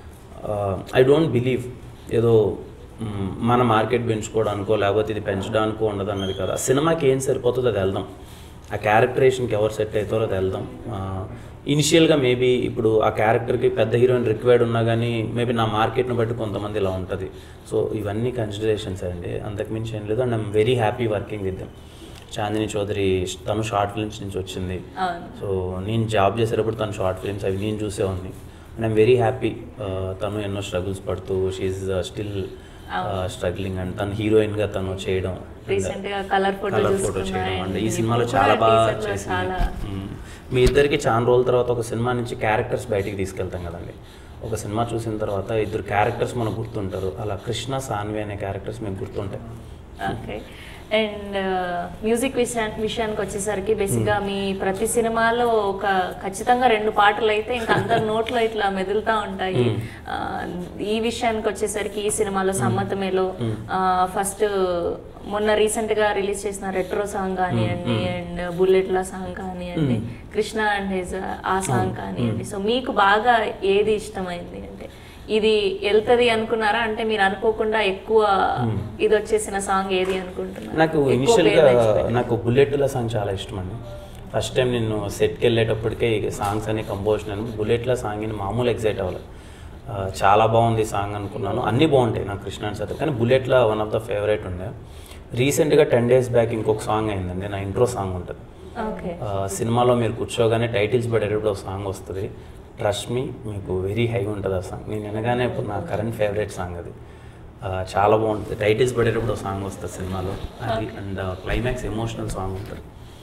ఐ డోంట్ బిలీవ్ ఏదో మ్, మన మార్కెట్ పెంచుకోవడానికో లేకపోతే ఇది పెంచడానికో ఉండదు అన్నది కదా ఆ సినిమాకి ఏం సరిపోతుందో అది వెళ్దాం ఆ క్యారెక్టరేషన్కి ఎవరు సెట్ అవుతారో అది వెళ్దాం ఇనిషియల్గా మేబీ ఇప్పుడు ఆ క్యారెక్టర్కి పెద్ద హీరోయిన్ రిక్వైర్డ్ ఉన్నా కానీ మేబీ నా మార్కెట్ని బట్టి కొంతమంది ఇలా ఉంటుంది సో ఇవన్నీ కన్సిడరేషన్స్ అండి అంతకుమించి ఏం లేదు and I'm very happy working with them Chandini Chowdary తను షార్ట్ ఫిల్మ్స్ నుంచి వచ్చింది అవును సో నేను జాబ్ చేసేటప్పుడు తను షార్ట్ ఫిల్మ్స్ అవి నేను చూసేవాడిని అండ్ ఐమ్ వెరీ హ్యాపీ తను ఎన్నో స్ట్రగుల్స్ పడుతూ షీఈ్ స్టిల్ స్ట్రగ్లింగ్ అండ్ తను హీరోయిన్గా తను చేయడం రీసెంట్ గా కలర్ ఫోటో కలర్ ఫోటో చేయడం అండ్ ఈ సినిమాలో చాలా బాగా చేసింది చాలా మ్మ్. మీ ఇద్దరికి చాలా రోజుల తర్వాత ఒక సినిమా నుంచి క్యారెక్టర్స్ బయటికి తీసుకెళ్తాం కదండి ఒక సినిమా చూసిన తర్వాత ఇద్దరు క్యారెక్టర్స్ మనకు గుర్తుంటారు అలా కృష్ణ సాన్వి అనే క్యారెక్టర్స్ మీకు గుర్తుంటాయి ఓకే అండ్ మ్యూజిక్ విషయా విషయానికి వచ్చేసరికి బేసిక్గా మీ ప్రతి సినిమాలో ఒక ఖచ్చితంగా రెండు పాటలు అయితే ఇంకా అందరి నోట్లో ఇట్లా మెదులుతూ ఉంటాయి ఆ, ఈ విషయానికి వచ్చేసరికి ఈ సినిమాలో సమ్మతమేలో ఫస్ట్ మొన్న రీసెంట్ గా రిలీజ్ చేసిన రెట్రో సాంగ్ కానివ్వండి అండ్ బుల్లెట్ల సాంగ్ కానివ్వండి కృష్ణ అండ్ హిజ్ ఆ సాంగ్ కానివ్వండి సో మీకు బాగా ఏది ఇష్టమైంది అంటే ఇది వెళ్తది అనుకున్నారా అంటే మీరు అనుకోకుండా ఎక్కువ ఇది వచ్చేసిన సాంగ్ ఏది అనుకుంటున్నారు నాకు ఎక్కువ ఇనిషియల్గా పేరు తెచ్చుకుంది. నాకు బుల్లెట్ల సాంగ్ చాలా ఇష్టం అండి ఫస్ట్ టైం నేను సెట్కి వెళ్ళేటప్పటికే ఈ సాంగ్స్ అన్ని కంపోజ్ నేను బుల్లెట్ల సాంగ్ ని మామూలు ఎగ్జైట్ అవ్వాలి ఆ, చాలా బాగుంది ఈ సాంగ్ అనుకున్నాను అన్నీ బాగుంటాయి నాకు కృష్ణ సార్ కానీ బుల్లెట్ల వన్ ఆఫ్ ద ఫేవరెట్ ఉండే రీసెంట్గా టెన్ డేస్ బ్యాక్ ఇంకొక సాంగ్ అయిందండి నా ఇంట్రో సాంగ్ ఉంటుంది ఓకే ఆ, సినిమాలో మీరు కూర్చోగానే టైటిల్స్ పడేటప్పుడు ఒక సాంగ్ వస్తుంది ట్రస్ట్ మీ మీకు వెరీ హై ఉంటుంది ఆ సాంగ్ నేను వినగానే ఇప్పుడు నా కరెంట్ ఫేవరెట్ సాంగ్ అది ఆ, చాలా బాగుంటుంది టైటిల్స్ పడేటప్పుడు ఒక సాంగ్ వస్తుంది సినిమాలో అది అండ్ క్లైమాక్స్ ఎమోషనల్ సాంగ్ ఉంటుంది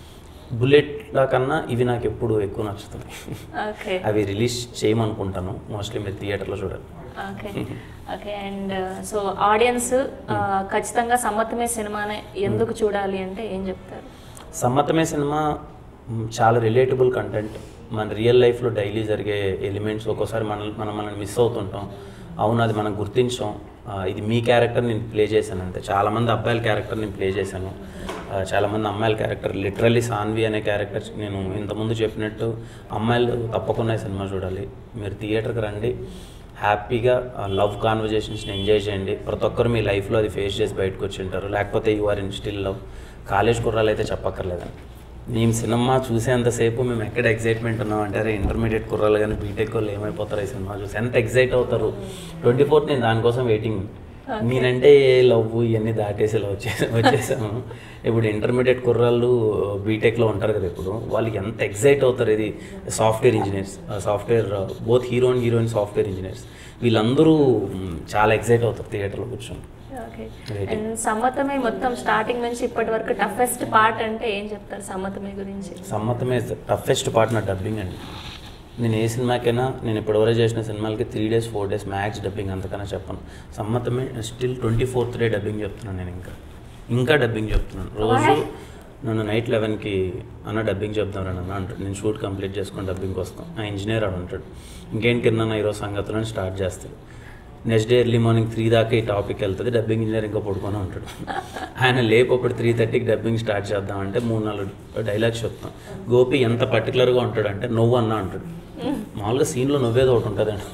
బుల్లెట్ల కన్నా ఇవి నాకు ఎప్పుడు ఎక్కువ నచ్చుతున్నాయి ఓకే అవి రిలీజ్ చేయమనుకుంటాను మోస్ట్లీ మీరు థియేటర్లో చూడాలి okay okay and so audiences ఖచ్చితంగా సమ్మతమే సినిమానే ఎందుకు చూడాలి అంటే ఏం చెప్తారు సమ్మతమే సినిమా మ్, చాలా రిలేటబుల్ కంటెంట్ మన రియల్ లైఫ్లో డైలీ జరిగే ఎలిమెంట్స్ ఒక్కోసారి మన మనం మనం మిస్ అవుతుంటాం అవును అది మనం గుర్తించాం ఆ, ఇది మీ క్యారెక్టర్ నేను ప్లే చేశాను అంతే చాలామంది అబ్బాయిల క్యారెక్టర్ నేను ప్లే చేశాను ఆ, చాలామంది అమ్మాయిల క్యారెక్టర్ లిటరల్లీ సాన్వి అనే క్యారెక్టర్ నేను ఇంతకుముందు చెప్పినట్టు అమ్మాయిలు తప్పకుండా ఈ సినిమా చూడాలి మీరు థియేటర్కి రండి హ్యాపీగా లవ్ కాన్వర్జేషన్స్ని ఎంజాయ్ చేయండి ప్రతి ఒక్కరు మీ లైఫ్లో అది ఫేస్ చేసి బయటకు వచ్చి ఉంటారు లేకపోతే you are in still love college కుర్రాలు అయితే చెప్పక్కర్లేదండి మేము సినిమా చూసేంతసేపు మేము ఎక్కడ ఎగ్జైట్మెంట్ ఉన్నాం అంటే అరే ఇంటర్మీడియట్ కుర్రాలు కానీ బీటెక్ వాళ్ళు ఏమైపోతారు ఈ సినిమా చూసి ఎంత ఎగ్జైట్ అవుతారు ట్వంటీ ఫోర్త్ నేను దానికోసం వెయిటింగ్ నేనంటే ఏ లవ్ ఇవన్నీ దాటేసి ఇలా వచ్చే వచ్చేసాము ఇప్పుడు ఇంటర్మీడియట్ కుర్రాళ్ళు బీటెక్లో ఉంటారు కదా ఇప్పుడు వాళ్ళకి ఎంత ఎగ్జైట్ అవుతారు ఇది software engineers software both hero and heroine software engineers వీళ్ళందరూ మ్, చాలా ఎగ్జైట్ అవుతారు థియేటర్లో కూర్చొని ఓకే Waiting. అండ్ సమ్మతమే మొత్తం స్టార్టింగ్ నుంచి ఇప్పటి వరకు టఫెస్ట్ పార్ట్ అంటే ఏం చెప్తారు సమ్మతమే గురించి సమ్మతమే టఫెస్ట్ పార్ట్ నా డబ్బింగ్ అండి నేను ఏ సినిమాకైనా నేను ఇప్పటివరకు చేసిన సినిమాలకి three days four days max dubbing అంతకన్నా చెప్పను Sammathame still twenty fourth day dubbing చెప్తున్నాను నేను ఇంకా ఇంకా డబ్బింగ్ చెప్తున్నాను రోజు నన్ను నైట్ లెవెన్కి అన్న డబ్బింగ్ చెప్తాను అన్న అంటాడు నేను షూట్ కంప్లీట్ చేసుకొని డబ్బింగ్కి వస్తాను ఆ ఇంజనీర్ ఆడు ఉంటాడు ఇంకేంటి కింద ఈరోజు సంగతులను స్టార్ట్ చేస్తాడు next day early morning three దాకా ఈ టాపిక్ వెళ్తుంది డబ్బింగ్ ఇంజనీర్ ఇంకా పడుకొని ఉంటాడు ఆయన లేపప్పుడు త్రీ థర్టీకి డబ్బింగ్ స్టార్ట్ చేద్దామంటే మూడు నాలుగు డైలాగ్స్ చెప్తాం గోపి ఎంత పర్టికులర్గా ఉంటాడంటే నువ్వు అన్న అంటాడు మామూలుగా సీన్లో నువ్వేదో ఒకటి ఉంటుందండి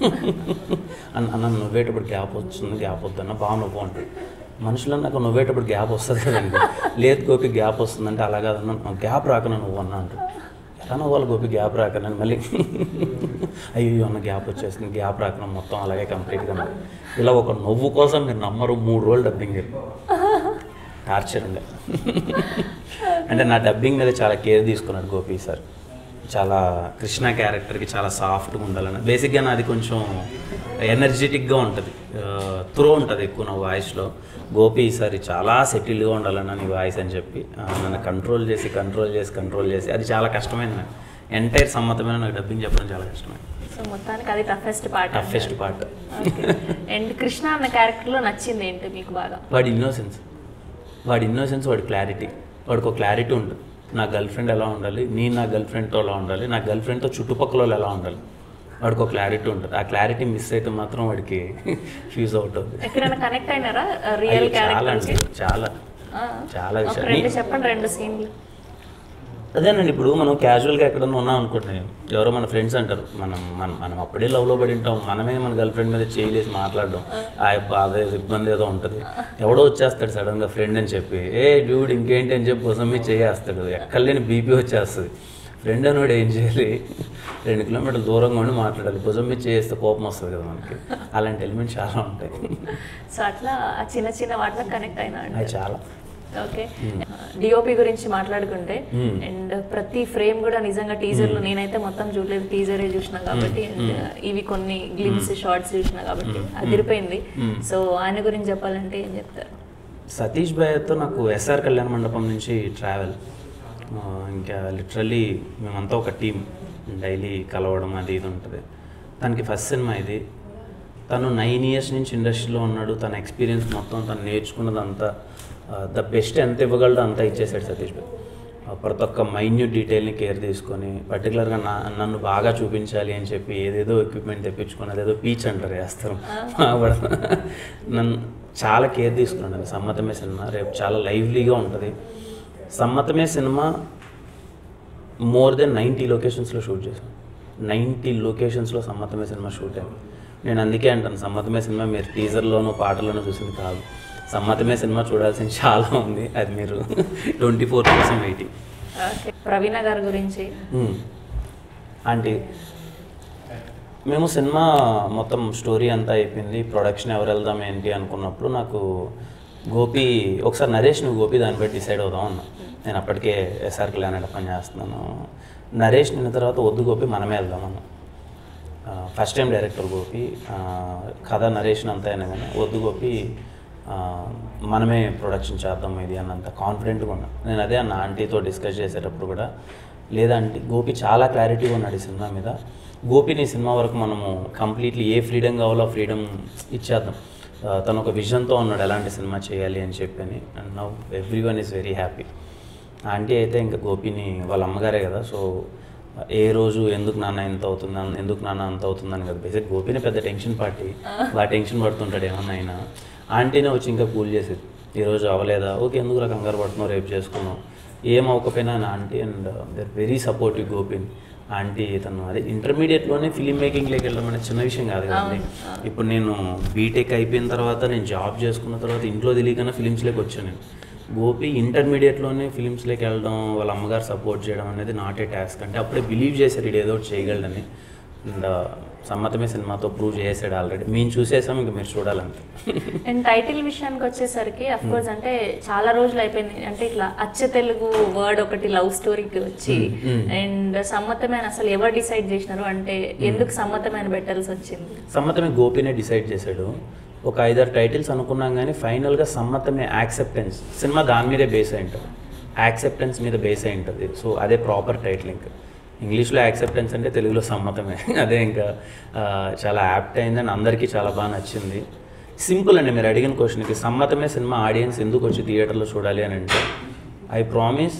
అన్న అన్న నువ్వేటప్పుడు గ్యాప్ వస్తుంది గ్యాప్ వద్దన్న బాగా నువ్వు అంటాడు మనుషులు నాకు నువ్వేటప్పుడు గ్యాప్ వస్తుంది కదండి లేదు గోపి గ్యాప్ వస్తుందంటే అలా కాదన్న గ్యాప్ రాకనా నువ్వు అన్న అంటాడు ఎలా నవ్వాలి గోపి గ్యాప్ రాకనని మళ్ళీ అయ్యో అన్న గ్యాప్ వచ్చేసింది గ్యాప్ రాకన మొత్తం అలాగే కంప్లీట్గా నవ్వు. ఇలా ఒక నవ్వు కోసం మీరు నమ్మరు మూడు రోజులు డబ్బింగ్ టార్చర్ ఉండే అంటే నా డబ్బింగ్ మీద చాలా కేర్ తీసుకున్నాడు గోపి సార్ చాలా కృష్ణ క్యారెక్టర్కి చాలా సాఫ్ట్గా ఉండాలని బేసిక్గా నాది కొంచెం ఎనర్జెటిక్గా ఉంటుంది త్రో ఉంటుంది ఎక్కువ నా వాయిస్లో గోపి ఈసారి చాలా సెటిల్గా ఉండాలన్న నీ వాయిస్ అని చెప్పి ఆ, నన్ను కంట్రోల్ చేసి కంట్రోల్ చేసి కంట్రోల్ చేసి అది చాలా కష్టమైన నాకు ఎంటైర్ సమ్మతమైన నాకు డబ్బింగ్ చెప్పడం చాలా కష్టమైంది సో మొత్తానికి అది toughest part toughest part and Krishna అన్న క్యారెక్టర్ లో నచ్చింది ఏంటి మీకు బాగా వాడి ఇన్నోసెన్స్ వాడి ఇన్నోసెన్స్ వాడి క్లారిటీ వాడికి ఒక క్లారిటీ ఉంటుంది నా గర్ల్ ఫ్రెండ్ ఎలా ఉండాలి నేను నా గర్ల్ ఫ్రెండ్తో ఎలా ఉండాలి నా గర్ల్ ఫ్రెండ్తో చుట్టుపక్కల వాళ్ళు ఎలా ఉండాలి వాడికి ఒక క్లారిటీ ఉంటుంది ఆ క్లారిటీ మిస్ అయితే మాత్రం వాడికి ఫ్యూజ్ అవుట్ అవుతుంది ఎక్కడైనా కనెక్ట్ అయినారా రియల్ అయ్యో, చాలా క్యారెక్టర్ అండి చాలా చాలా ఒక విషయాలు రెండు చెప్పండి రెండు సీన్లు అదేనండి ఇప్పుడు మనం క్యాజువల్గా ఎక్కడన్నా ఉన్నాం అనుకోండి ఎవరో మన ఫ్రెండ్స్ అంటారు మనం మనం మనం అప్పుడే లవ్లో పడి ఉంటాం మనమే మన గర్ల్ ఫ్రెండ్ మీద చేయలేసి మాట్లాడడం ఆ యొక్క అదే ఇబ్బంది ఏదో ఉంటుంది ఎవడో వచ్చేస్తాడు సడన్గా ఫ్రెండ్ అని చెప్పి ఏ డ్యూడ్ ఇంకేంటి అని చెప్పి కోసం మీద చేయేస్తాడు ఎక్కడ లేని బీపీ వచ్చేస్తుంది ఫ్రెండ్ అనేవాడు ఏం చేయాలి రెండు కిలోమీటర్ల దూరంగా ఉండి మాట్లాడాలి భుజం మీద చేస్తే కోపం వస్తుంది కదా మనకి అలాంటి ఎలిమెంట్స్ చాలా ఉంటాయి సో అట్లా ఆ చిన్న చిన్న వాటిలో కనెక్ట్ అయినా అండి అది చాలా ఓకే డిఓపి గురించి మాట్లాడుకుంటే Hmm. అండ్ ప్రతి ఫ్రేమ్ కూడా నిజంగా టీజర్ లో నేనైతే మొత్తం చూడలేదు టీజరే చూసిన కాబట్టి and ఇవి కొన్ని గ్లిమ్స్ షార్ట్స్ చూసిన కాబట్టి అదిరిపోయింది సో ఆయన గురించి చెప్పాలంటే ఏం చెప్తారు సతీష్ భయ్యతో నాకు ఎస్ఆర్ కళ్యాణ మండపం నుంచి ట్రావెల్ ఆ, ఇంకా లిటరల్లీ మేమంతా ఒక టీం డైలీ కలవడం అది ఇది ఉంటుంది తనకి ఫస్ట్ సినిమా ఇది తను నైన్ ఇయర్స్ నుంచి ఇండస్ట్రీలో ఉన్నాడు తన ఎక్స్పీరియన్స్ మొత్తం తను నేర్చుకున్నదంతా ద బెస్ట్ ఎంత ఇవ్వగలడో అంతా ఇచ్చేసాడు సతీష్ భాయ్ ఆ, ప్రతి ఒక్క మైన్యూట్ డీటెయిల్ని కేర్ తీసుకొని పర్టికులర్గా నా నన్ను బాగా చూపించాలి అని చెప్పి ఏదేదో ఎక్విప్మెంట్ తెప్పించుకొని అదేదో పీచ్ అంటారు వేస్తారు నన్ను చాలా కేర్ తీసుకున్నాను సమ్మతమే సినిమా రేపు చాలా లైవ్లీగా ఉంటుంది సమ్మతమే సినిమా మోర్ దెన్ నైంటీ లొకేషన్స్లో షూట్ చేశాను నైంటీ లొకేషన్స్లో సమ్మతమే సినిమా షూట్ అయింది నేను అందుకే అంటాను సమ్మతమే సినిమా మీరు టీజర్లోనూ పాటలోనూ చూసింది కాదు సమ్మతమే సినిమా చూడాల్సింది చాలా ఉంది అది మీరు ట్వంటీ ఫోర్ కోసం వెయిటింగ్ ఓకే ప్రవీణ గారి గురించి ఆంటీ మేము సినిమా మొత్తం స్టోరీ అంతా అయిపోయింది ప్రొడక్షన్ ఎవరు వెళ్దాం ఏంటి అనుకున్నప్పుడు నాకు గోపి ఒకసారి నరేష్ నువ్వు గోపి దాన్ని బట్టి డిసైడ్ అవుదాం అన్నా నేను అప్పటికే ఎస్ఆర్ కళ్యాణ్ పని చేస్తున్నాను నరేష్ నిన్న తర్వాత వద్దు గోపి మనమే వెళ్దాం అన్నా ఫస్ట్ టైం డైరెక్టర్ గోపి ఆ, కథ నరేషన్ అంతా అయినా కానీ వద్దు గోపి ఆ, మనమే ప్రొడక్షన్ చేద్దాం ఇది అన్నంత కాన్ఫిడెంట్గా ఉన్నా నేను అదే అన్న ఆంటీతో డిస్కస్ చేసేటప్పుడు కూడా లేదా ఆంటీ గోపి చాలా క్లారిటీగా ఉన్నాడు ఈ సినిమా మీద గోపిని ఈ సినిమా వరకు మనము కంప్లీట్లీ ఏ ఫ్రీడమ్ కావాలో ఆ ఫ్రీడమ్ ఇచ్చేద్దాం ఆ, తను ఒక విజన్తో ఉన్నాడు ఎలాంటి సినిమా చేయాలి అని చెప్పని and now every one is very happy aunty అయితే ఇంకా గోపిని వాళ్ళ అమ్మగారే కదా సో ఏ రోజు ఎందుకు నాన్న ఎంత అవుతుంది అన్- ఎందుకు నాన్న అంత అవుతుందని కదా బేసిక్ గోపిని పెద్ద టెన్షన్ పార్టీ బాగా టెన్షన్ పడుతుంటాడు ఏమన్నా అయినా ఆంటీనే వచ్చి ఇంకా కూల్ చేసేది ఈ రోజు అవ్వలేదా ఓకే ఎందుకు రా కంగారు పడుతున్నావు రేపు చేసుకున్నాం ఏం అవ్వకపోయినా నా aunty and they're very supportive గోపిని ఆంటీ తను అదే ఇంటర్మీడియట్లోనే ఫిలిం మేకింగ్లోకి వెళ్ళడం అనేది చిన్న విషయం కాదు కదండి ఇప్పుడు నేను బీటెక్ అయిపోయిన తర్వాత నేను జాబ్ చేసుకున్న తర్వాత ఇంట్లో తెలియకన్నా ఫిలిమ్స్లోకి వచ్చాను నేను గోపి ఇంటర్మీడియట్లోనే ఫిలిమ్స్లోకి వెళ్ళడం వాళ్ళ అమ్మగారు సపోర్ట్ చేయడం అనేది నాట్ ఏ టాస్క్ అంటే అప్పుడే బిలీవ్ చేశారు ఇది ఏదో ఒకటి చేయగలడని అండ్ సమ్మతమే సినిమాతో ప్రూవ్ చేసాడు ఆల్రెడీ మేము చూసేసాం ఇంకా మీరు చూడాలంటే అండ్ టైటిల్ విషయానికి వచ్చేసరికి అఫ్ కోర్స్ అంటే చాలా రోజులు అయిపోయింది అంటే ఇట్లా అచ్చ తెలుగు వర్డ్ ఒకటి లవ్ స్టోరీకి వచ్చి అండ్ సమ్మతమైన అసలు ఎవరు డిసైడ్ చేసినారు అంటే ఎందుకు సమ్మతమైన పెట్టాల్సి వచ్చింది సమ్మతమే గోపినే డిసైడ్ చేశాడు ఒక ఐదారు టైటిల్స్ అనుకున్నాం కానీ ఫైనల్గా సమ్మతమే యాక్సెప్టెన్స్ సినిమా దాని మీదే బేస్ అయి ఉంటుంది యాక్సెప్టెన్స్ మీద బేస్ అయి ఉంటుంది సో అదే ప్రాపర్ టైటిల్ ఇంకా ఇంగ్లీష్లో యాక్సెప్టెన్స్ అంటే తెలుగులో సమ్మతమే అదే ఇంకా ఆ, చాలా యాప్ట్ అయిందని అందరికీ చాలా బాగా నచ్చింది సింపుల్ అండి మీరు అడిగిన క్వశ్చన్కి సమ్మతమే సినిమా ఆడియన్స్ ఎందుకు వచ్చి థియేటర్లో చూడాలి అని అంటే ఐ ప్రామిస్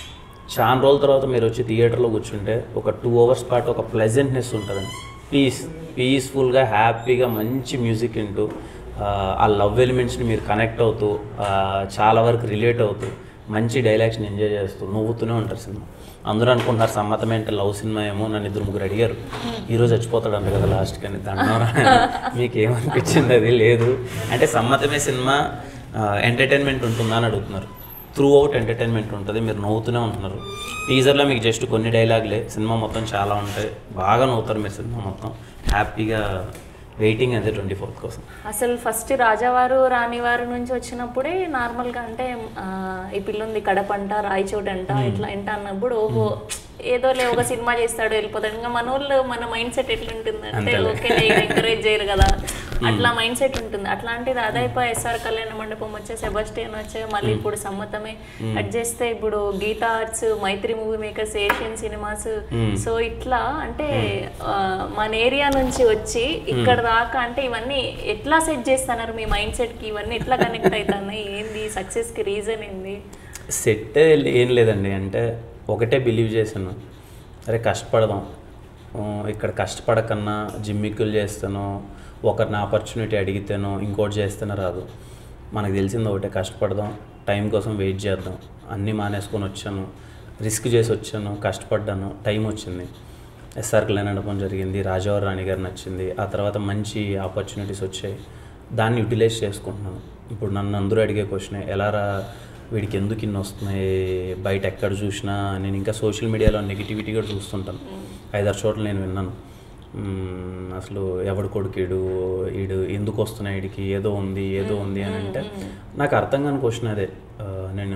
చాలా రోజుల తర్వాత మీరు వచ్చి థియేటర్లో కూర్చుంటే ఒక టూ అవర్స్ పాటు ఒక ప్లెజెంట్నెస్ ఉంటుందండి పీస్ పీస్ఫుల్గా హ్యాపీగా మంచి మ్యూజిక్ వింటూ ఆ, ఆ లవ్ ఎలిమెంట్స్ని మీరు కనెక్ట్ అవుతూ ఆ, చాలా వరకు రిలేట్ అవుతూ మంచి డైలాగ్స్ని ఎంజాయ్ చేస్తూ నవ్వుతూనే ఉంటారు సినిమా అందరూ అనుకుంటున్నారు సమ్మతమే అంటే లవ్ సినిమా ఏమో నన్ను ఇద్దరు ముగ్గురు అడిగారు ఈరోజు చచ్చిపోతాడు అంట కదా లాస్ట్కి అని దండం మీకు ఏమనిపించింది అది లేదు అంటే సమ్మతమే సినిమా ఎంటర్టైన్మెంట్ ఉంటుందా అని అడుగుతున్నారు త్రూ అవుట్ ఎంటర్టైన్మెంట్ ఉంటుంది మీరు నవ్వుతూనే ఉంటున్నారు టీజర్లో మీకు జస్ట్ కొన్ని డైలాగులే సినిమా మొత్తం చాలా ఉంటాయి బాగా నవ్వుతారు మీరు సినిమా మొత్తం హ్యాపీగా వెయిటింగ్ అదే ట్వంటీ ఫోర్త్ కోసం అసలు ఫస్ట్ రాజావారు రాణివారు నుంచి వచ్చినప్పుడే నార్మల్గా అంటే ఆ, ఈ పిల్లుంది కడపంట రాయచోటి అంట ఇట్లా అంట అన్నప్పుడు ఓహో ఏదో లే ఒక సినిమా చేస్తాడు వెళ్ళిపోతాడు ఇంకా మన వాళ్ళు మన మైండ్ సెట్ ఎట్లుంటుంది అంటే అంతేలే. ఓకే ఎంకరేజ్ చేయరు కదా అట్లా మైండ్ సెట్ ఉంటుంది అట్లాంటిది అదైపో ఎస్ఆర్ కళ్యాణ మండపం వచ్చే సెబస్టియన్ వచ్చే మళ్ళీ ఇప్పుడు సమ్మతమే అడ్ చేస్తే ఇప్పుడు Geetha Arts Mythri Movie Makers Asian Cinemas so ఇట్లా అంటే ఆ, మన ఏరియా నుంచి వచ్చి ఇక్కడ దాకా అంటే ఇవన్నీ ఎట్లా సెట్ చేస్తున్నారు మీ మైండ్ సెట్ కి ఇవన్నీ ఎట్లా కనెక్ట్ అవుతున్నాయి ఏంది సక్సెస్ కి రీజన్ ఏంది సెట్ ఏం లేదండి అంటే ఒకటే బిలీవ్ చేశాను అరే కష్టపడదాం ఆ, ఇక్కడ కష్టపడకన్నా జిమ్మిక్కులు చేస్తానో ఒకరిని ఆపర్చునిటీ అడిగితేనో ఇంకోటి చేస్తేనో రాదు మనకు తెలిసింది ఒకటే కష్టపడదాం టైం కోసం వెయిట్ చేద్దాం అన్నీ మానేసుకొని వచ్చాను రిస్క్ చేసి వచ్చాను కష్టపడ్డాను టైం వచ్చింది ఎస్ఆర్ కళ్యాణ్ నడపడం జరిగింది రాజావారి రాణి గారు నచ్చింది ఆ తర్వాత మంచి ఆపర్చునిటీస్ వచ్చాయి దాన్ని యూటిలైజ్ చేసుకుంటున్నాను ఇప్పుడు నన్ను అందరూ అడిగే క్వశ్చన్ ఎలా రా వీడికి ఎందుకు ఇన్ని వస్తున్నాయి బయట ఎక్కడ చూసినా నేను ఇంకా సోషల్ మీడియాలో నెగిటివిటీ కూడా చూస్తుంటాను ఐదారు చోట్ల నేను విన్నాను మ్మ్, అసలు ఎవడు కొడుకీడు ఈడు ఎందుకు వస్తున్నాయి వీడికి ఏదో ఉంది ఏదో ఉంది అని అంటే నాకు అర్థం కాని క్వశ్చన్ అదే ఆ, నేను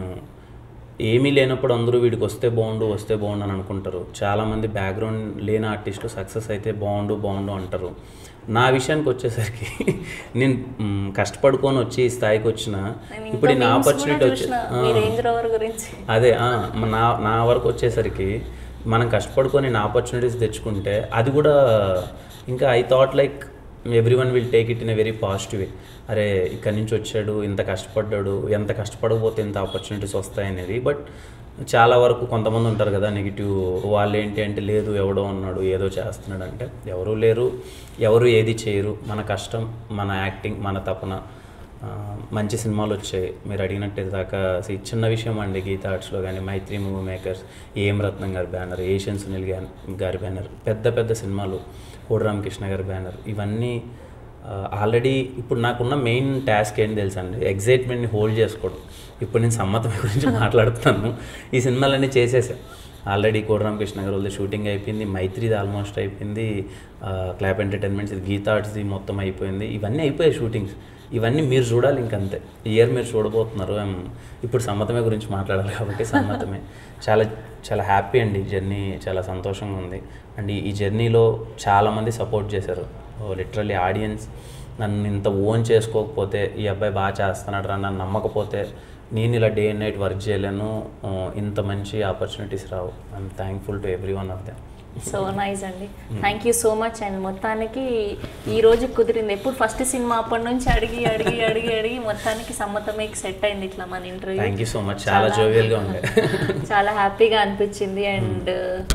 ఏమీ లేనప్పుడు అందరూ వీడికి వస్తే బాగుండు వస్తే బాగుండు అని అనుకుంటారు చాలామంది బ్యాక్గ్రౌండ్ లేని ఆర్టిస్టు సక్సెస్ అయితే బాగుండు బాగుండు అంటారు నా విషయానికి వచ్చేసరికి నేను మ్, కష్టపడుకొని వచ్చి ఈ స్థాయికి వచ్చిన ఇప్పుడు ఈ నా ఆపర్చునిటీ వచ్చి మీ రేంజ్ రోవర్ గురించి అదే ఆ, మ- నా నా వరకు వచ్చేసరికి మనం కష్టపడుకొని నా ఆపర్చునిటీస్ తెచ్చుకుంటే అది కూడా ఇంకా I thought like every one will take it in a very positive way అరే ఇక్కడి నుంచి వచ్చాడు ఇంత కష్టపడ్డాడు ఎంత కష్టపడకపోతే ఇంత ఆపర్చునిటీస్ వస్తాయనేది బట్ చాలా వరకు కొంతమంది ఉంటారు కదా నెగిటివ్ వాళ్ళు ఏంటి అంటే లేదు ఎవడో ఉన్నాడు ఏదో చేస్తున్నాడు అంటే ఎవరు లేరు ఎవరు ఏది చేయరు మన కష్టం మన యాక్టింగ్ మన తపన ఆ, మంచి సినిమాలు వచ్చాయి మీరు అడిగినట్టు దాకా అసలు చిన్న విషయం అండి గీతా ఆర్ట్స్లో కానీ మైత్రి మూవీ మేకర్స్ ఏం రత్నం గారి బ్యానర్ ఏషియన్ సునీల్ గా- గారి బ్యానర్ పెద్ద పెద్ద సినిమాలు కోడి రామకృష్ణ గారి బ్యానర్ ఇవన్నీ ఆల్రెడీ ఇప్పుడు నాకున్న మెయిన్ టాస్క్ ఏంటి తెలుసా అండి ఎగ్జైట్మెంట్ని హోల్డ్ చేసుకోవడం ఇప్పుడు నేను సమ్మతం గురించి మాట్లాడుతున్నాను ఈ సినిమాలన్నీ చేసేసా ఆల్రెడీ కోడరామకృష్ణ గారు వాళ్ళది షూటింగ్ అయిపోయింది మైత్రిది ఆల్మోస్ట్ అయిపోయింది ఆ, క్లాప్ ఎంటర్టైన్మెంట్స్ ఇది గీతా ఆర్ట్స్ది మొత్తం అయిపోయింది ఇవన్నీ అయిపోయాయి షూటింగ్స్ ఇవన్నీ మీరు చూడాలి ఇంకంతే ఈ ఇయర్ మీరు చూడబోతున్నారు ఐమ్ ఇప్పుడు సమ్మతమే గురించి మాట్లాడాలి కాబట్టి సమ్మతమే చాలా చాలా హ్యాపీ అండి ఈ జర్నీ చాలా సంతోషంగా ఉంది అండ్ ఈ- ఈ జర్నీలో చాలామంది సపోర్ట్ చేశారు లిటరల్లీ ఆడియన్స్ నన్ను ఇంత ఓన్ చేసుకోకపోతే ఈ అబ్బాయి బాగా చేస్తున్నాడు రా నన్ను నమ్మకపోతే నేను ఇలా డే అండ్ నైట్ వర్క్ చేయలేను ఆ, ఇంత మంచి ఆపర్చునిటీస్ రావు I'm thankful to every one of them so nice అండి thank you so much and మొత్తానికి ఈ రోజు కుదిరింది ఎప్పుడు ఫస్ట్ సినిమా అప్పటి నుంచి అడిగి అడిగి అడిగి అడిగి మొత్తానికి సమ్మతమే సెట్ అయింది ఇట్లా మన interview thank you so much చాలా జోవియల్గా ఉండే చాలా హ్యాపీగా అనిపించింది అండ్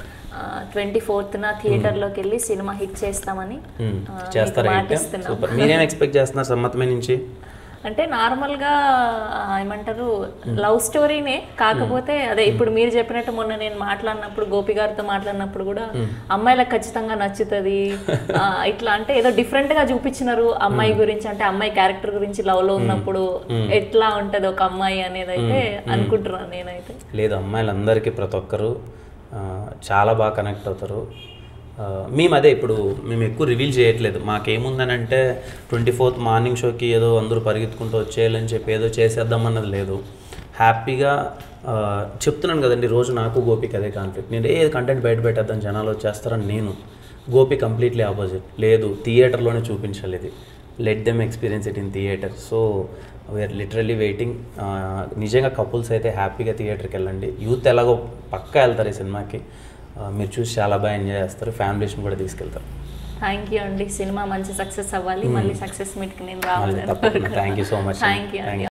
ట్వంటీ ఫోర్త్న థియేటర్లోకి వెళ్ళి సినిమా హిట్ చేస్తామని Hmm. ఆ, మీకు చేస్తారా మాట హిట్ ఇస్తున్నాం. సూపర్ మీరేం ఎక్స్పెక్ట్ చేస్తున్నారు సమ్మతమే నుంచి అంటే నార్మల్గా ఆ, ఏమంటారు లవ్ స్టోరీనే కాకపోతే అదే ఇప్పుడు మీరు చెప్పినట్టు మొన్న నేను మాట్లాడినప్పుడు గోపి గారితో మాట్లాడినప్పుడు కూడా అమ్మాయిలకు ఖచ్చితంగా నచ్చుతుంది ఆ, ఇట్లా అంటే ఏదో డిఫరెంట్ గా చూపించినారు అమ్మాయి గురించి అంటే అమ్మాయి క్యారెక్టర్ గురించి లవ్ లో ఉన్నప్పుడు ఎట్లా ఉంటది ఒక అమ్మాయి అనేది అయితే అనుకుంటున్నాను నేనైతే లేదు అమ్మాయిలందరికీ ప్రతి ఒక్కరు ఆ, చాలా బాగా కనెక్ట్ అవుతారు ఆ, మేము అదే ఇప్పుడు మేము ఎక్కువ రివీల్ చేయట్లేదు మాకేముందనంటే ట్వంటీ ఫోర్త్ మార్నింగ్ షోకి ఏదో అందరూ పరిగెత్తుకుంటూ వచ్చేయాలని చెప్పి ఏదో చేసేద్దాం అన్నది లేదు హ్యాపీగా ఆ, చెప్తున్నాను కదండి రోజు నాకు గోపికి అదే కాన్ఫ్లిక్ట్ నేను ఏ కంటెంట్ బయట పెట్టేద్దాం జనాలు వచ్చేస్తారని నేను గోపి కంప్లీట్లీ ఆపోజిట్ లేదు థియేటర్లోనే చూపించాలి ఇది let them experience it in theatre so we are literally waiting నిజంగా కపుల్స్ అయితే హ్యాపీగా థియేటర్కి వెళ్ళండి యూత్ ఎలాగో పక్కా వెళ్తారు ఈ సినిమాకి ఆ, మీరు చూసి చాలా బాగా ఎంజాయ్ చేస్తారు ఫ్యామిలీస్ని కూడా తీసుకెళ్తారు థ్యాంక్ యూ అండి సినిమా మంచి సక్సెస్ అవ్వాలి మళ్ళీ సక్సెస్ మీట్కి నేను మళ్ళీ రావాలి తప్పకుండా thank you so much thank you అండి